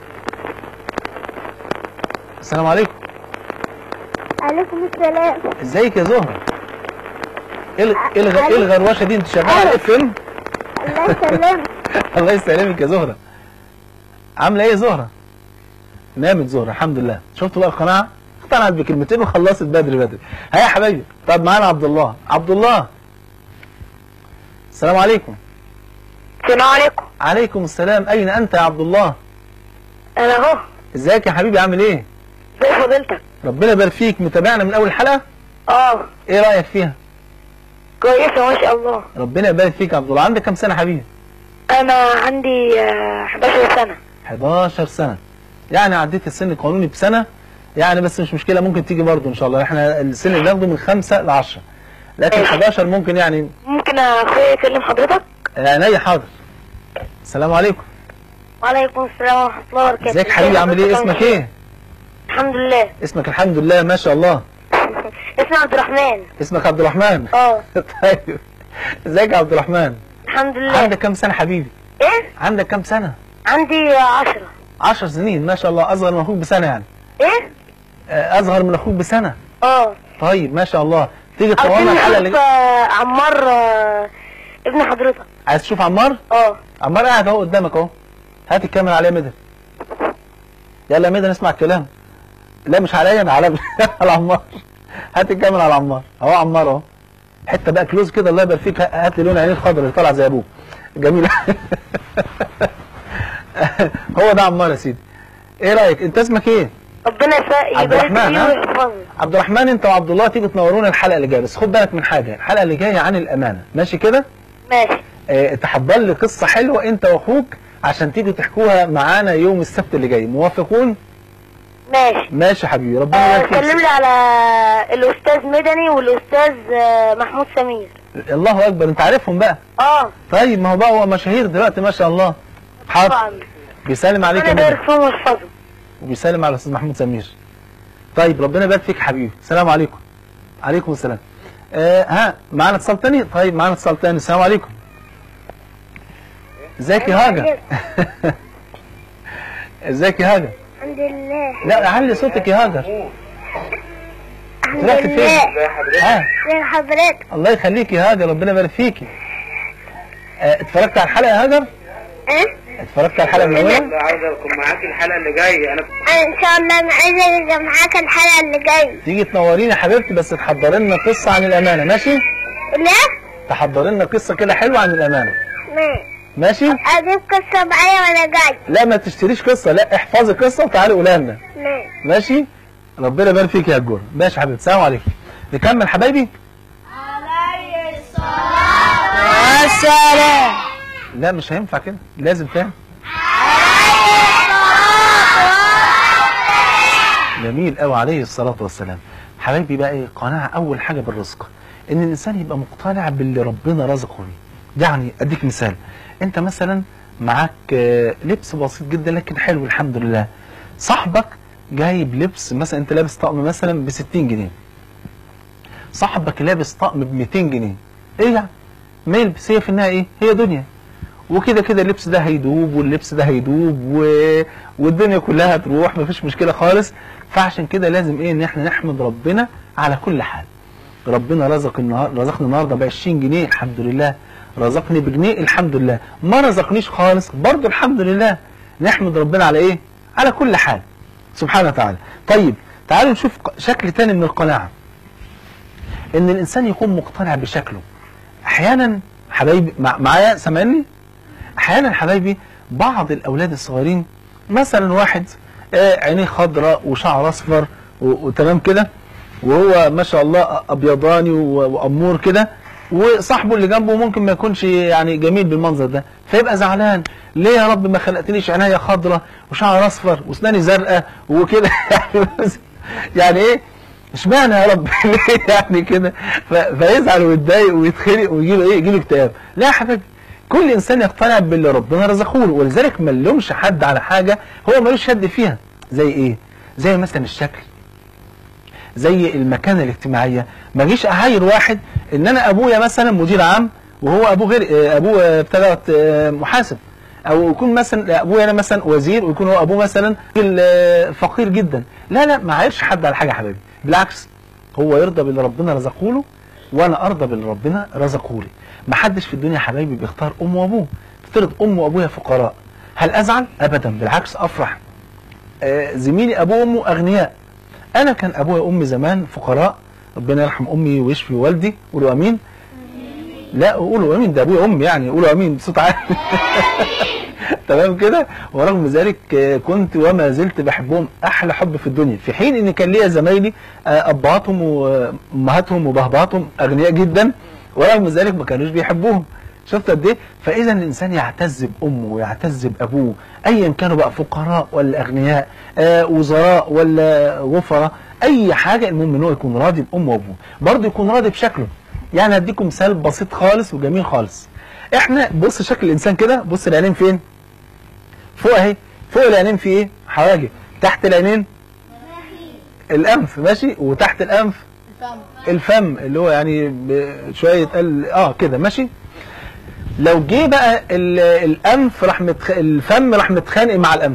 السلام عليكم عليكم السلام ازيك يا زهره ايه ال- ايه الغ- ايه الغروشه دي انت شغاله على اف ام الله يسلمك الله يسلمك يا زهره عامله ايه يا زهره نامت زهره الحمد لله شفتوا بقى القناعه اقتنعت بكلمتين وخلصت بدري بدري هيا يا حبايبي طب معانا عبد الله عبد الله السلام عليكم السلام عليكم عليكم السلام اين انت يا عبد الله انا اهو ازيك يا حبيبي عامل ايه زي فضيلتك ربنا يبارك فيك متابعنا من اول حلقه اه ايه رايك فيها كويسه ما شاء الله ربنا يبارك فيك يا عبد الله عندك كام سنه يا حبيبي انا عندي آه، 11 سنه 11 سنه يعني عديت السن القانوني بسنه يعني بس مش مشكله ممكن تيجي برضه ان شاء الله احنا السن اللي بناخده من 5 ل 10 لكن 11 ممكن يعني ممكن اخويا يكلم حضرتك عينيا حاضر السلام عليكم وعليكم السلام ورحمه الله وبركاته ازيك حبيبي عامل ايه اسمك ايه الحمد لله اسمك الحمد لله ما شاء الله اسمي عبد الرحمن اسمك عبد الرحمن اه طيب ازيك يا عبد الرحمن الحمد لله عندك كام سنه حبيبي ايه عندك كام سنه عندي عشرة 10 سنين ما شاء الله اصغر من اخوك بسنه يعني ايه آه، اصغر من اخوك بسنه اه طيب ما شاء الله تيجي تصورنا عاوزين الحلقه نشوف اللي آه، عمار آه، ابن حضرتك عايز تشوف عمار اه عمار قاعد اهو قدامك اهو هات الكاميرا عليا مدى يلا يا مدى نسمع الكلام لا مش عليا انا على على عمار هات الكاميرا على عمار اهو عمار اهو حته بقى كلوز كده الله يبارك فيك هات لي لون عينيه الخضر اللي طالع زي ابوه جميل هو ده عمار يا سيدي ايه رايك انت اسمك ايه ربنا يسا- عبد يبارك الرحمن، فيه ها؟ ويحفظه عبد الرحمن انت وعبد الله تيجي تنورونا الحلقه اللي جايه بس خد بالك من حاجه الحلقه اللي جايه عن الامانه ماشي كده ماشي اه تحضر لي قصه حلوه انت واخوك عشان تيجي تحكوها معانا يوم السبت اللي جاي موافقون ماشي ماشي يا حبيبي ربنا آه، يبارك سلم فيك لي على الاستاذ مدني والاستاذ آه، محمود سمير الله اكبر انت عارفهم بقى اه طيب ما هو بقى هو مشاهير دلوقتي ما شاء الله حاضر طبعا بيسلم عليك ربنا يا يبارك مدن فيهم ويحفظهم وبيسلم على الاستاذ محمود سمير طيب ربنا يبارك فيك حبيبي السلام عليكم عليكم السلام آه ها معانا اتصال تاني طيب معانا اتصال تاني السلام عليكم ازيك يا هاجر ازيك يا هاجر الحمد لله لا علي صوتك يا هاجر الحمد رحت فين ها زي حضرتك الله يخليك يا هاجر ربنا يبارك فيكي آه اتفرجت على الحلقه يا هاجر ايه اتفرجت على الحلقه من اولها عاوز اكون معاك الحلقه اللي جايه انا ان شاء الله انا عايزه ابقى معاك الحلقه اللي جايه تيجي تنورينا يا حبيبتي بس تحضري لنا قصه عن الامانه ماشي لا تحضري لنا قصه كده حلوه عن الامانه ماشي ماشي اجيب قصه معايا وانا جاي لا ما تشتريش قصه لا احفظي قصه وتعالي قولها لنا ماشي ماشي ربنا يبارك فيك يا جور ماشي يا حبيبي السلام عليكم نكمل حبايبي السلام لا مش هينفع كده لازم تاني جميل قوي عليه الصلاة والسلام حبايبي بقى ايه قناعة أول حاجة بالرزق إن الإنسان يبقى مقتنع باللي ربنا رزقه بيه يعني أديك مثال أنت مثلا معاك آه، لبس بسيط جدا لكن حلو الحمد لله صاحبك جايب لبس مثلا أنت لابس طقم مثلا ب 60 جنيه صاحبك لابس طقم ب 200 جنيه إيه يعني؟ ما يلبس هي في النهاية إيه؟ هي دنيا وكده كده اللبس ده هيدوب واللبس ده هيدوب و... والدنيا كلها هتروح مفيش مشكله خالص فعشان كده لازم ايه ان احنا نحمد ربنا على كل حال ربنا رزق النهار رزقني النهارده ب 20 جنيه الحمد لله رزقني بجنيه الحمد لله ما رزقنيش خالص برضه الحمد لله نحمد ربنا على ايه على كل حال سبحانه وتعالى طيب تعالوا نشوف ق- شكل تاني من القناعه ان الانسان يكون مقتنع بشكله احيانا حبايبي مع- معايا سامعني احيانا حبايبي بعض الاولاد الصغيرين مثلا واحد آه، عينيه خضراء وشعر اصفر و- وتمام كده وهو ما شاء الله ابيضاني و- وامور كده وصاحبه اللي جنبه ممكن ما يكونش يعني جميل بالمنظر ده فيبقى زعلان ليه يا رب ما خلقتليش عينيا خضراء وشعر اصفر واسناني زرقاء وكده يعني بس- يعني ايه اشمعنى يا رب ليه يعني كده ف- فيزعل ويتضايق ويتخنق ويجي له ايه يجي له اكتئاب لا يا حبيبي كل انسان يقتنع باللي ربنا رزقه له ولذلك ما نلومش حد على حاجه هو ملوش يد فيها زي ايه زي مثلا الشكل زي المكانه الاجتماعيه ما جيش اعاير واحد ان انا ابويا مثلا مدير عام وهو ابوه غير آه، ابوه آه، ابتدى آه، محاسب او يكون مثلا ابويا انا مثلا وزير ويكون هو ابوه مثلا راجل، آه، فقير جدا لا لا ما عايرش حد على حاجه يا حبيبي بالعكس هو يرضى باللي ربنا رزقه له وانا ارضى باللي ربنا رزقه لي ما حدش في الدنيا يا حبايبي بيختار امه وابوه افترض امه وابويا فقراء هل ازعل ابدا بالعكس افرح آه، زميلي ابوه وامه اغنياء انا كان ابويا وامي زمان فقراء ربنا يرحم امي ويشفي والدي قولوا امين لا قولوا امين ده ابويا وامي يعني قولوا امين بصوت عالي تمام كده ورغم ذلك آه، كنت وما زلت بحبهم احلى حب في الدنيا في حين ان كان ليا زمايلي آه، ابهاتهم وامهاتهم وبهباتهم اغنياء جدا ورغم ذلك ما كانوش بيحبوهم شفت قد ايه فاذا الانسان يعتز بامه ويعتز بابوه ايا كانوا بقى فقراء ولا اغنياء آه وزراء ولا وفراء اي حاجه المهم ان هو يكون راضي بامه وابوه برضه يكون راضي بشكله يعني هديكم مثال بسيط خالص وجميل خالص احنا بص شكل الانسان كده بص العينين فين فوق اهي فوق العينين في ايه حواجب تحت العينين الانف ماشي وتحت الانف الفم اللي هو يعني ب- شويه قل اه كده ماشي لو جه بقى ال- الانف راح متخ... الفم راح متخانق مع الانف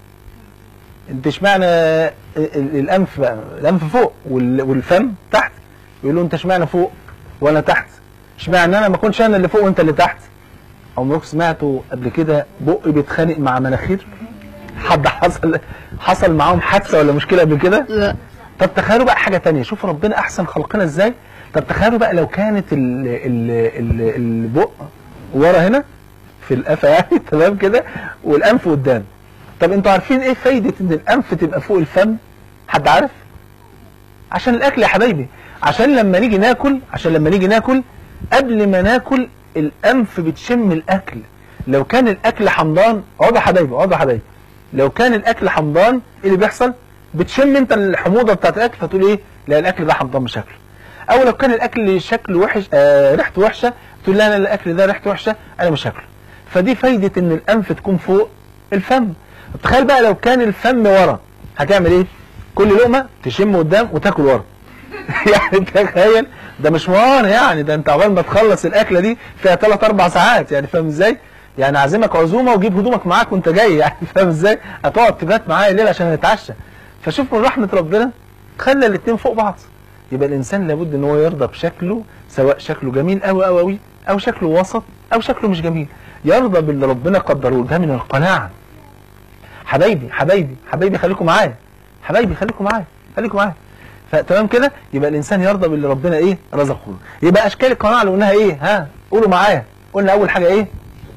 انت اشمعنى ال- ال- الانف بقى الانف فوق وال... والفم تحت يقول له انت اشمعنى فوق وانا تحت اشمعنى انا ما اكونش انا اللي فوق وانت اللي تحت عمرك سمعتوا قبل كده بقي بيتخانق مع مناخير حد حصل حصل معاهم حادثه ولا مشكله قبل كده لا طب تخيلوا بقى حاجة تانية شوف ربنا أحسن خلقنا إزاي طب تخيلوا بقى لو كانت ال ال ال البق ورا هنا في القفا يعني تمام كده والأنف قدام طب أنتوا عارفين إيه فايدة إن الأنف تبقى فوق الفم حد عارف عشان الأكل يا حبايبي عشان لما نيجي ناكل عشان لما نيجي ناكل قبل ما ناكل الأنف بتشم الأكل لو كان الأكل حمضان اقعدوا يا حبايبي اقعدوا يا حبايبي لو كان الأكل حمضان إيه اللي بيحصل بتشم انت الحموضه بتاعت الاكل فتقول ايه لا الاكل ده حمضان بشكل او لو كان الاكل شكله وحش آه ريحته وحشه تقول لا لا الاكل ده ريحته وحشه انا مش هاكله فدي فايده ان الانف تكون فوق الفم تخيل بقى لو كان الفم ورا هتعمل ايه كل لقمه تشم قدام وتاكل ورا يعني تخيل ده مشوار يعني ده انت عقبال ما تخلص الاكله دي فيها 3 4 ساعات يعني فاهم ازاي يعني اعزمك عزومه وجيب هدومك معاك وانت جاي يعني فاهم ازاي هتقعد تبات معايا الليل عشان نتعشى فشوف من رحمه ربنا خلى الاثنين فوق بعض يبقى الانسان لابد ان هو يرضى بشكله سواء شكله جميل قوي قوي قوي او شكله وسط او شكله مش جميل يرضى باللي ربنا قدره له. ده من القناعه حبايبي حبايبي حبايبي خليكم معايا حبايبي خليكم معايا خليكم معايا فتمام كده يبقى الانسان يرضى باللي ربنا ايه رزقه له يبقى اشكال القناعه اللي قلناها ايه ها قولوا معايا قلنا اول حاجه ايه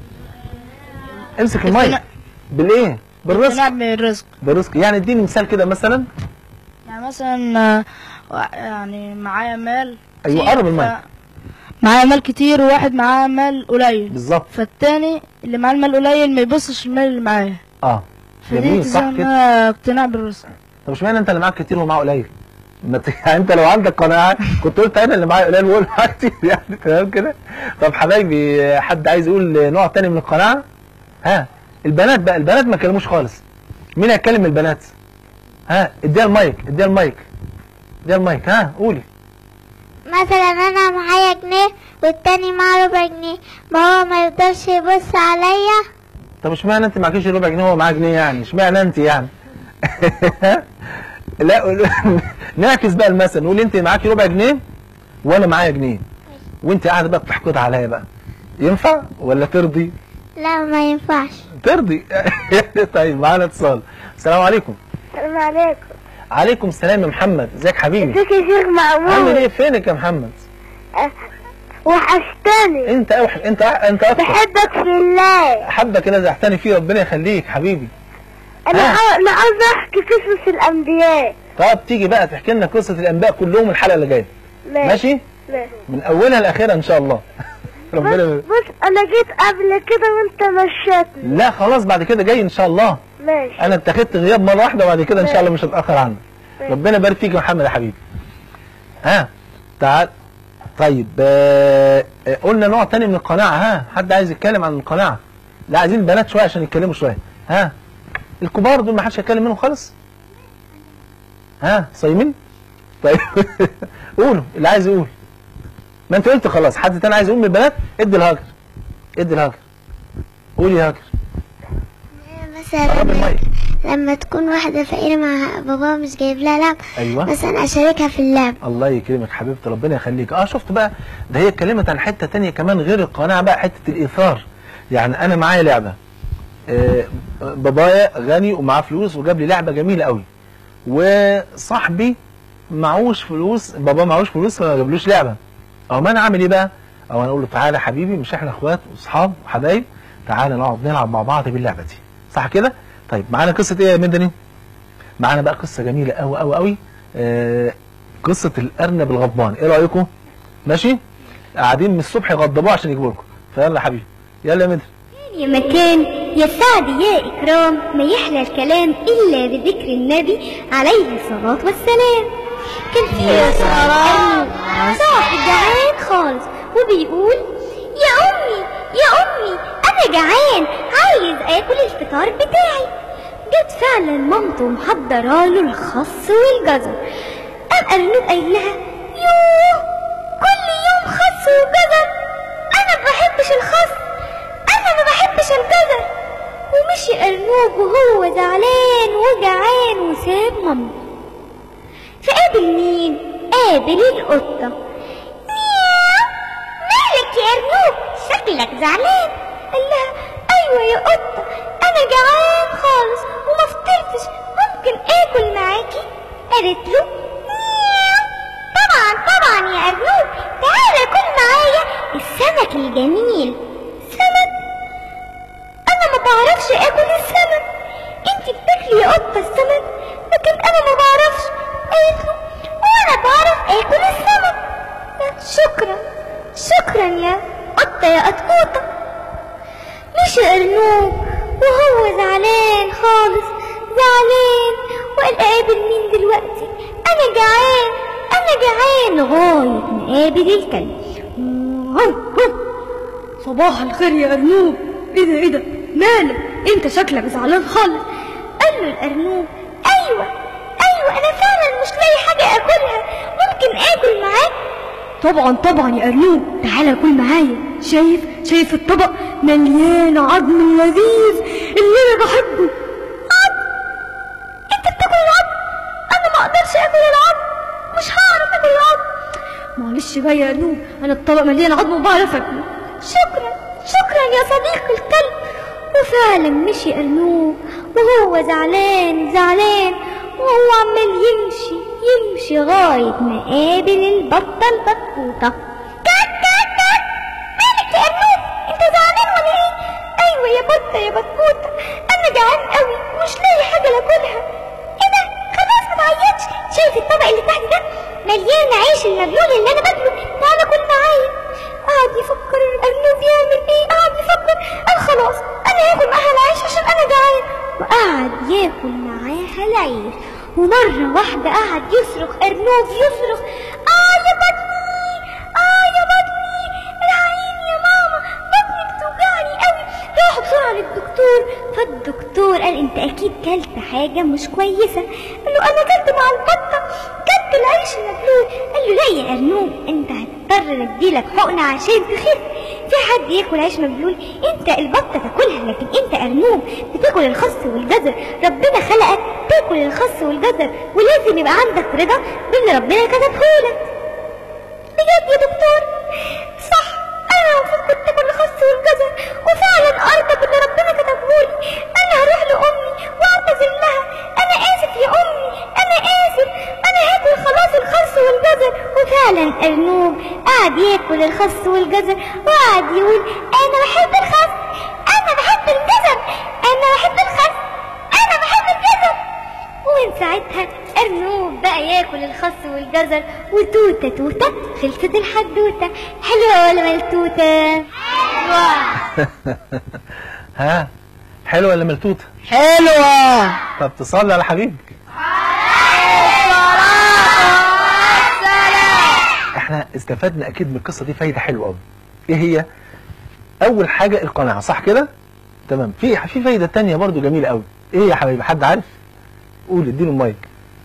امسك المايك بالايه بالرزق نعم الرزق بالرزق يعني اديني مثال كده مثلا يعني مثلا آه، يعني معايا مال أيوة، كتير، قرب المايك. ف- معايا مال كتير وواحد معاه مال قليل بالظبط فالتاني اللي معاه المال قليل ما يبصش المال اللي معاه اه فدي جميل صح كده تسمى اقتناع بالرزق طب اشمعنى انت اللي معاك كتير ومعاه قليل ما ت- يعني انت لو عندك قناعه كنت قلت انا اللي معايا قليل وهو معاه كتير يعني تمام كده طب حبايبي حد عايز يقول نوع تاني من القناعه ها البنات بقى البنات ما كلموش خالص مين هيتكلم البنات ها اديها المايك اديها المايك اديها المايك ها قولي ما مثلا انا معايا جنيه والتاني معاه ربع جنيه ما هو ما يقدرش يبص عليا طب اشمعنى انت معكيش ربع جنيه وهو معاه جنيه يعني اشمعنى انت يعني لا قول- نعكس بقى المثل نقول انت معاكي ربع جنيه وانا معايا جنيه وانت قاعده بقى بتحقد عليا بقى ينفع ولا ترضي لا ما ينفعش ترضي طيب معانا اتصال السلام عليكم السلام عليكم عليكم السلام يا محمد ازيك حبيبي ازيك يا شيخ عامل مأمون ايه فينك يا محمد وحشتني انت اوح انت انت اكتر بحبك في الله حبك انا زعتني فيه ربنا يخليك حبيبي انا آه. عاو- انا عاوز احكي قصص الانبياء طب تيجي بقى تحكي لنا قصه الانباء كلهم الحلقه اللي جايه ماشي ماشي. من اولها لاخرها ان شاء الله بص, ربنا بص انا جيت قبل كده وانت مشيتني لا خلاص بعد كده جاي ان شاء الله ماشي انا اتخذت غياب مره واحده وبعد كده ان شاء الله مش هتاخر عنك ربنا يبارك فيك يا محمد يا حبيبي ها تعال طيب آه آه، قلنا نوع تاني من القناعه ها حد عايز يتكلم عن القناعه لا عايزين البنات شويه عشان يتكلموا شويه ها الكبار دول ما حدش هيتكلم منهم خالص ها صايمين طيب قولوا اللي عايز يقول ما انت قلت خلاص حد تاني عايز يقول من البنات ادي الهاجر ادي الهاجر قولي يا هاجر مثلا قرب المايك لما تكون واحدة فقيرة مع باباها مش جايب لها لعب ايوه مثلا أشاركها في اللعب الله يكرمك حبيبتي ربنا يخليك اه شفت بقى ده هي اتكلمت عن حته تانية كمان غير القناعه بقى حته الايثار يعني انا معايا لعبه آه بابايا غني ومعاه فلوس وجاب لي لعبه جميله قوي وصاحبي معهوش فلوس بابا معهوش فلوس فما جابلوش لعبه او ما انا اعمل ايه بقى او انا اقول له تعالى يا حبيبي مش احنا اخوات واصحاب وحبايب تعالى نقعد نلعب مع بعض باللعبه دي صح كده طيب معانا قصه ايه يا مدني معانا بقى قصه جميله قوي قوي قوي آه قصه الارنب الغضبان ايه رايكم ماشي قاعدين من الصبح يغضبوه عشان يجيبوا لكم فيلا يا حبيبي يلا يا مدني يا مكان يا سعد يا إكرام ما يحلى الكلام إلا بذكر النبي عليه الصلاة والسلام كان في يا سلام صاحب جعان خالص وبيقول يا أمي يا أمي أنا جعان عايز آكل الفطار بتاعي جت فعلا مامته محضرة له الخس والجزر قام أرنب قايل لها يوه كل يوم خس وجزر أنا ما بحبش الخس أنا ما بحبش الجزر ومشي أرنوب وهو زعلان وجعان وساب مامته فقابل مين؟ قابل القطة مياو مالك يا أرنوب شكلك زعلان قال لها أيوة يا قطة أنا جعان خالص وما فطرتش ممكن آكل معاكي؟ قالت له مياو طبعا طبعا يا أرنوب تعالى كل معايا السمك الجميل سمك انا ما بعرفش اكل السمك انت بتاكلي يا قطه السمك لكن انا ما بعرفش قالت له وانا بعرف اكل السمك شكرا شكرا يا قطه يا قطقوطه مشي ارنوب وهو زعلان خالص زعلان وقال قابل مين دلوقتي انا جعان انا جعان لغايه ما قابل الكلب صباح الخير يا أرنوب ايه ده ايه ده مالك انت شكلك زعلان خالص قال له الأرنوب أيوة أيوة أنا فعلا مش لاقي حاجة أكلها ممكن آكل معاك طبعا طبعا يا أرنوب تعالى كل معايا شايف شايف الطبق مليان عظم لذيذ اللي انا بحبه أنت بتاكل العظم أنا ما أقدرش آكل العظم مش هعرف آكل العظم معلش بقى يا أرنوب انا الطبق مليان عظم وبعرف اكله شكرا شكرا يا صديق الكلب وفعلا مشي أرنوب وهو زعلان زعلان وهو عمال يمشي يمشي غاية ما قابل البطة البطوطة كات كات كات مالك يا أرنوب انت زعلان ولا ايه؟ ايوه يا بطة يا بطوطة انا جعان قوي ومش لاقي حاجة لاكلها ايه ده خلاص ما تعيطش شايف الطبق اللي تحت ده مليان عيش المبلول اللي انا باكله تعالى كل معايا قعد يفكر الأرنب يعمل ايه قعد يفكر قال خلاص انا هاكل معاها العيش عشان انا جعان وقعد ياكل معاها العيش ومرة واحدة قعد يصرخ أرنوب يصرخ اه يا بطني اه يا بطني العين يا ماما بطني بتوجعني قوي راح بسرعة للدكتور فالدكتور قال انت اكيد كلت حاجة مش كويسة قال له انا كلت مع البطة كلت العيش المبلول قال له لا يا أرنوب انت نضطر نديلك حقنة عشان تخف في حد ياكل عيش مبلول انت البطة تاكلها لكن انت ارنوب بتاكل الخس والجزر ربنا خلقك تاكل الخس والجزر ولازم يبقى عندك رضا باللي ربنا كتبهولك بجد يا دكتور صح انا المفروض كنت اكل الخس والجزر وفعلا ارضى باللي ربنا كتبهولي انا هروح لامي واعتذر لها انا اسف يا امي انا اسف انا هاكل خلاص الخس والجزر وفعلا ارنوب قعد ياكل الخس والجزر وقعد يقول انا بحب الخس انا بحب الجزر انا بحب الخس انا بحب الجزر ومن ساعتها أرنوب بقى ياكل الخس والجزر وتوتة توتة خلصت الحدوتة حلوة ولا ملتوتة؟ ها حلوه ولا ملتوته حلوة طب تصلي على حبيبك احنا استفدنا اكيد من القصه دي فايده حلوه قوي ايه هي اول حاجه القناعه صح كده تمام في في فايده تانية برضو جميله قوي ايه يا حبيبي حد عارف قول اديله المايك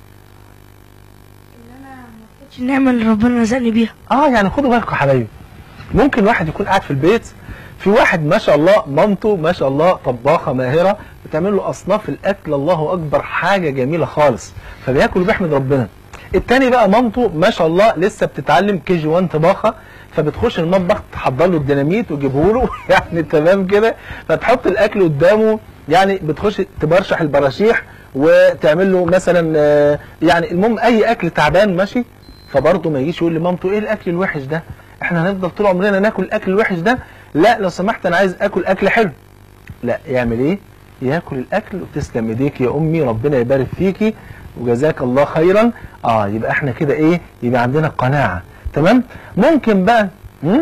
النعمة اللي ربنا رزقني بيها اه يعني خدوا بالكم يا حبايبي ممكن واحد يكون قاعد في البيت في واحد ما شاء الله مامته ما شاء الله طباخه ماهره بتعمل له اصناف الاكل الله اكبر حاجه جميله خالص فبياكل وبيحمد ربنا التاني بقى مامته ما شاء الله لسه بتتعلم كي جي 1 طباخه فبتخش المطبخ تحضر له الديناميت وتجيبه له يعني تمام كده فتحط الاكل قدامه يعني بتخش تبرشح البراشيح وتعمل له مثلا آه، يعني المهم اي اكل تعبان ماشي فبرضه ما يجيش يقول لمامته ايه الاكل الوحش ده احنا هنفضل طول عمرنا ناكل الاكل الوحش ده لا لو سمحت انا عايز اكل اكل حلو لا يعمل ايه ياكل الاكل وتسلم ايديك يا امي ربنا يبارك فيكي وجزاك الله خيرا اه يبقى احنا كده ايه يبقى عندنا قناعه تمام ممكن بقى هم؟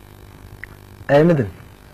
آه مدن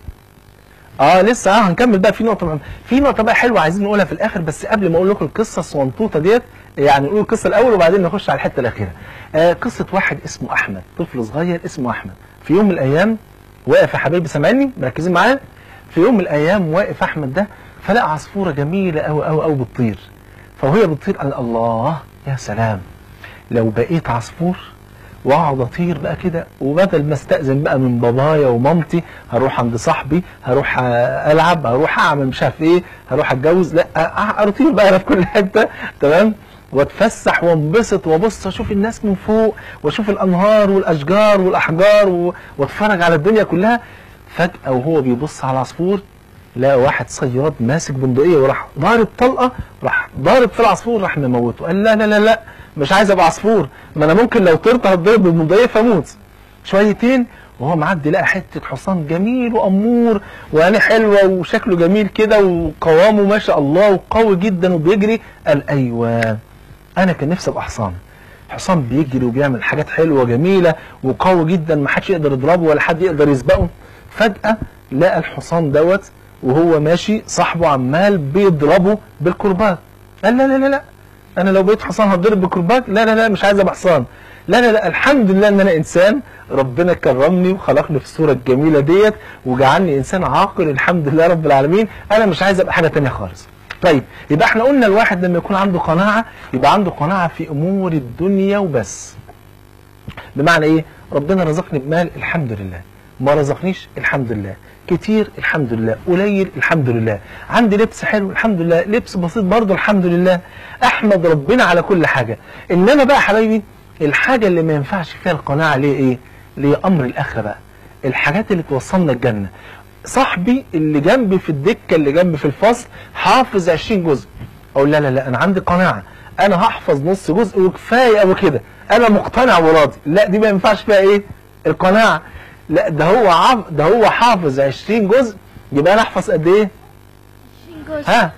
اه لسه اه هنكمل بقى في نقطه مهمة. في نقطه بقى حلوه عايزين نقولها في الاخر بس قبل ما اقول لكم القصه الصنطوطه ديت يعني نقول القصه الاول وبعدين نخش على الحته الاخيره آه قصه واحد اسمه احمد طفل صغير اسمه احمد في يوم من الايام واقف يا حبايبي سامعني مركزين معايا في يوم من الايام واقف احمد ده فلقى عصفوره جميله قوي قوي قوي بتطير فوهي بتطير قال الله يا سلام لو بقيت عصفور واقعد اطير بقى كده وبدل ما استاذن بقى من بابايا ومامتي هروح عند صاحبي هروح آه، العب هروح اعمل مش عارف ايه هروح اتجوز لا آه، اطير بقى أنا في كل حته تمام واتفسح وانبسط وابص اشوف الناس من فوق واشوف الانهار والاشجار والاحجار و- واتفرج على الدنيا كلها فجاه وهو بيبص على العصفور لقى واحد صياد ماسك بندقيه وراح ضارب طلقه راح ضارب في العصفور راح مموته قال لا لا لا لا مش عايز ابقى عصفور ما انا ممكن لو طرت هتضرب بالبندقيه فاموت شويتين وهو معدي لقى حته حصان جميل وامور وعينيه حلوه وشكله جميل كده وقوامه ما شاء الله وقوي جدا وبيجري قال ايوه انا كان نفسي ابقى حصان حصان بيجري وبيعمل حاجات حلوه جميله وقوي جدا ما حدش يقدر يضربه ولا حد يقدر يسبقه فجاه لقى الحصان دوت وهو ماشي صاحبه عمال بيضربه بالكرباج قال لا لا لا لا انا لو بقيت حصان هتضرب بالكرباج لا لا لا مش عايز ابقى حصان لا لا لا الحمد لله ان انا انسان ربنا كرمني وخلقني في الصوره الجميله ديت وجعلني انسان عاقل الحمد لله رب العالمين انا مش عايز ابقى حاجه تانية خالص طيب يبقى احنا قلنا الواحد لما يكون عنده قناعه يبقى عنده قناعه في امور الدنيا وبس بمعنى ايه ربنا رزقني بمال الحمد لله ما رزقنيش الحمد لله كتير الحمد لله قليل الحمد لله عندي لبس حلو الحمد لله لبس بسيط برضه الحمد لله احمد ربنا على كل حاجه انما بقى يا حبايبي الحاجه اللي ما ينفعش فيها القناعه ليه ايه ليه امر الاخره بقى الحاجات اللي توصلنا الجنه صاحبي اللي جنبي في الدكه اللي جنبي في الفصل حافظ 20 جزء اقول لا لا لا انا عندي قناعه انا هحفظ نص جزء وكفايه قوي كده انا مقتنع وراضي لا دي ما ينفعش فيها ايه القناعه لا ده هو عف... ده هو حافظ 20 جزء يبقى انا احفظ قد ايه ها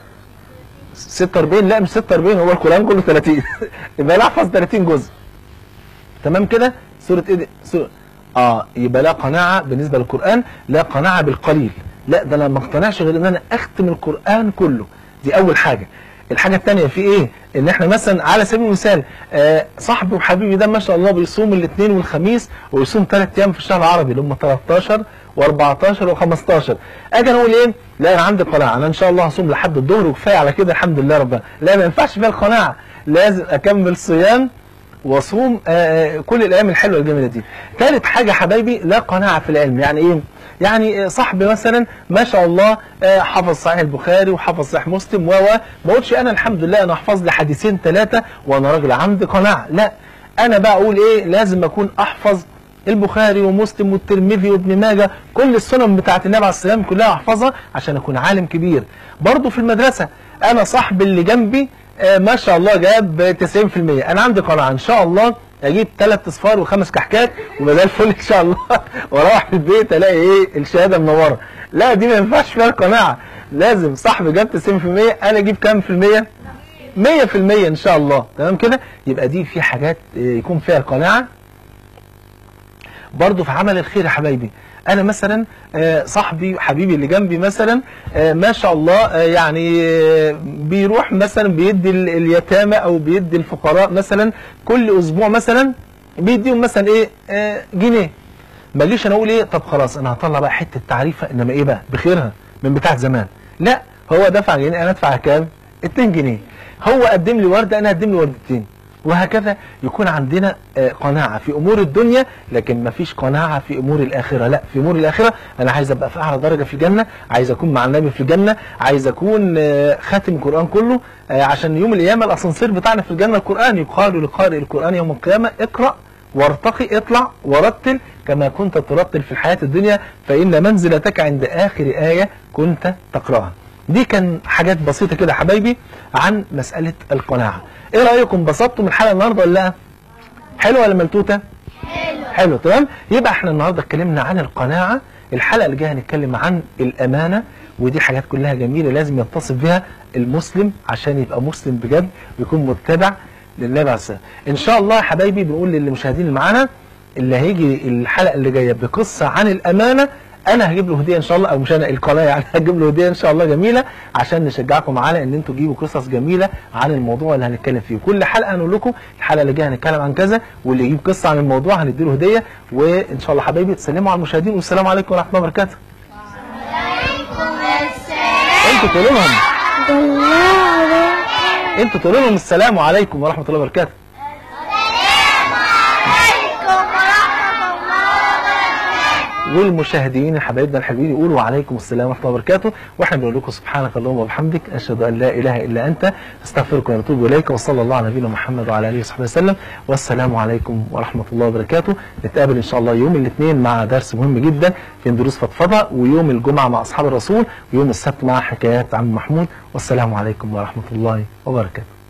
46 لا مش 46 هو القران كله 30 يبقى انا احفظ 30 جزء تمام كده سوره ايه دي؟ سورة اه يبقى لا قناعه بالنسبه للقران لا قناعه بالقليل لا ده انا ما اقتنعش غير ان انا اختم القران كله دي اول حاجه الحاجه الثانيه في ايه ان احنا مثلا على سبيل المثال آه صاحبي وحبيبي ده ما شاء الله بيصوم الاثنين والخميس ويصوم ثلاث ايام في الشهر العربي اللي هم 13 و14 و15 اجي انا اقول ايه لا انا عندي قناعه انا ان شاء الله هصوم لحد الظهر وكفايه على كده الحمد لله ربنا لا ما ينفعش فيها القناعه لازم اكمل صيام وصوم آه، كل الايام الحلوه الجميله دي ثالث حاجه حبايبي لا قناعه في العلم يعني ايه يعني آه، صاحبي مثلا ما شاء الله آه، حفظ صحيح البخاري وحفظ صحيح مسلم و و ما اقولش انا الحمد لله انا احفظ لي حديثين ثلاثه وانا راجل عندي قناعه لا انا بقى اقول ايه لازم اكون احفظ البخاري ومسلم والترمذي وابن ماجه كل السنن بتاعت النبي عليه السلام كلها احفظها عشان اكون عالم كبير برضه في المدرسه انا صاحبي اللي جنبي آه، ما شاء الله جاب 90% انا عندي قناعه ان شاء الله اجيب ثلاث اصفار وخمس كحكات وبدل الفل ان شاء الله واروح البيت الاقي ايه الشهاده منوره لا دي ما ينفعش فيها القناعه لازم صاحبي جاب 90% انا اجيب كام في الميه 100% ان شاء الله تمام كده يبقى دي في حاجات آه، يكون فيها القناعه برضه في عمل الخير يا حبايبي انا مثلا آه، صاحبي حبيبي اللي جنبي مثلا آه، ما شاء الله آه، يعني آه، بيروح مثلا بيدي ال- اليتامى او بيدي الفقراء مثلا كل اسبوع مثلا بيديهم مثلا ايه آه، جنيه ماليش انا اقول ايه طب خلاص انا هطلع بقى حته تعريفه انما ايه بقى بخيرها من بتاعت زمان لا هو دفع جنيه انا ادفع كام 2 جنيه هو قدم لي ورده انا اقدم له وردتين وهكذا يكون عندنا آه، قناعة في أمور الدنيا لكن ما فيش قناعة في أمور الآخرة لا في أمور الآخرة أنا عايز أبقى في أعلى درجة في الجنة عايز أكون مع النبي في الجنة عايز أكون آه، خاتم القرآن كله آه، عشان يوم القيامة الأسانسير بتاعنا في الجنة القرآن يقال لقارئ القرآن يوم القيامة اقرأ وارتقي اطلع ورتل كما كنت ترتل في الحياة الدنيا فإن منزلتك عند آخر آية كنت تقرأها دي كان حاجات بسيطة كده يا حبايبي عن مسألة القناعة ايه رأيكم انبسطتوا من الحلقة النهاردة ولا لا حلوة ولا ملتوتة حلو حلو تمام يبقى احنا النهاردة اتكلمنا عن القناعة الحلقة اللي جاية هنتكلم عن الأمانة ودي حاجات كلها جميلة لازم يتصف بها المسلم عشان يبقى مسلم بجد ويكون متبع للنبي عليه الصلاة والسلام. ان شاء الله يا حبايبي بنقول للمشاهدين اللي معانا اللي هيجي الحلقة اللي جاية بقصة عن الأمانة انا هجيب له هديه ان شاء الله او مش انا القناه يعني هجيب له هديه ان شاء الله جميله عشان نشجعكم على ان انتوا تجيبوا قصص جميله عن الموضوع اللي هنتكلم فيه كل حلقه هنقول لكم الحلقه اللي جايه هنتكلم عن كذا واللي يجيب قصه عن الموضوع هنديله هديه وان شاء الله حبايبي تسلموا على المشاهدين والسلام عليكم ورحمه الله وبركاته انتوا تقولوا لهم انتوا تقولوا لهم السلام عليكم ورحمه الله وبركاته والمشاهدين حبايبنا الحلوين يقولوا وعليكم السلام ورحمه الله وبركاته واحنا بنقول لكم سبحانك اللهم وبحمدك اشهد ان لا اله الا انت استغفرك ونتوب اليك وصلى الله على نبينا محمد وعلى اله وصحبه وسلم والسلام عليكم ورحمه الله وبركاته نتقابل ان شاء الله يوم الاثنين مع درس مهم جدا في دروس فضفضه ويوم الجمعه مع اصحاب الرسول ويوم السبت مع حكايات عم محمود والسلام عليكم ورحمه الله وبركاته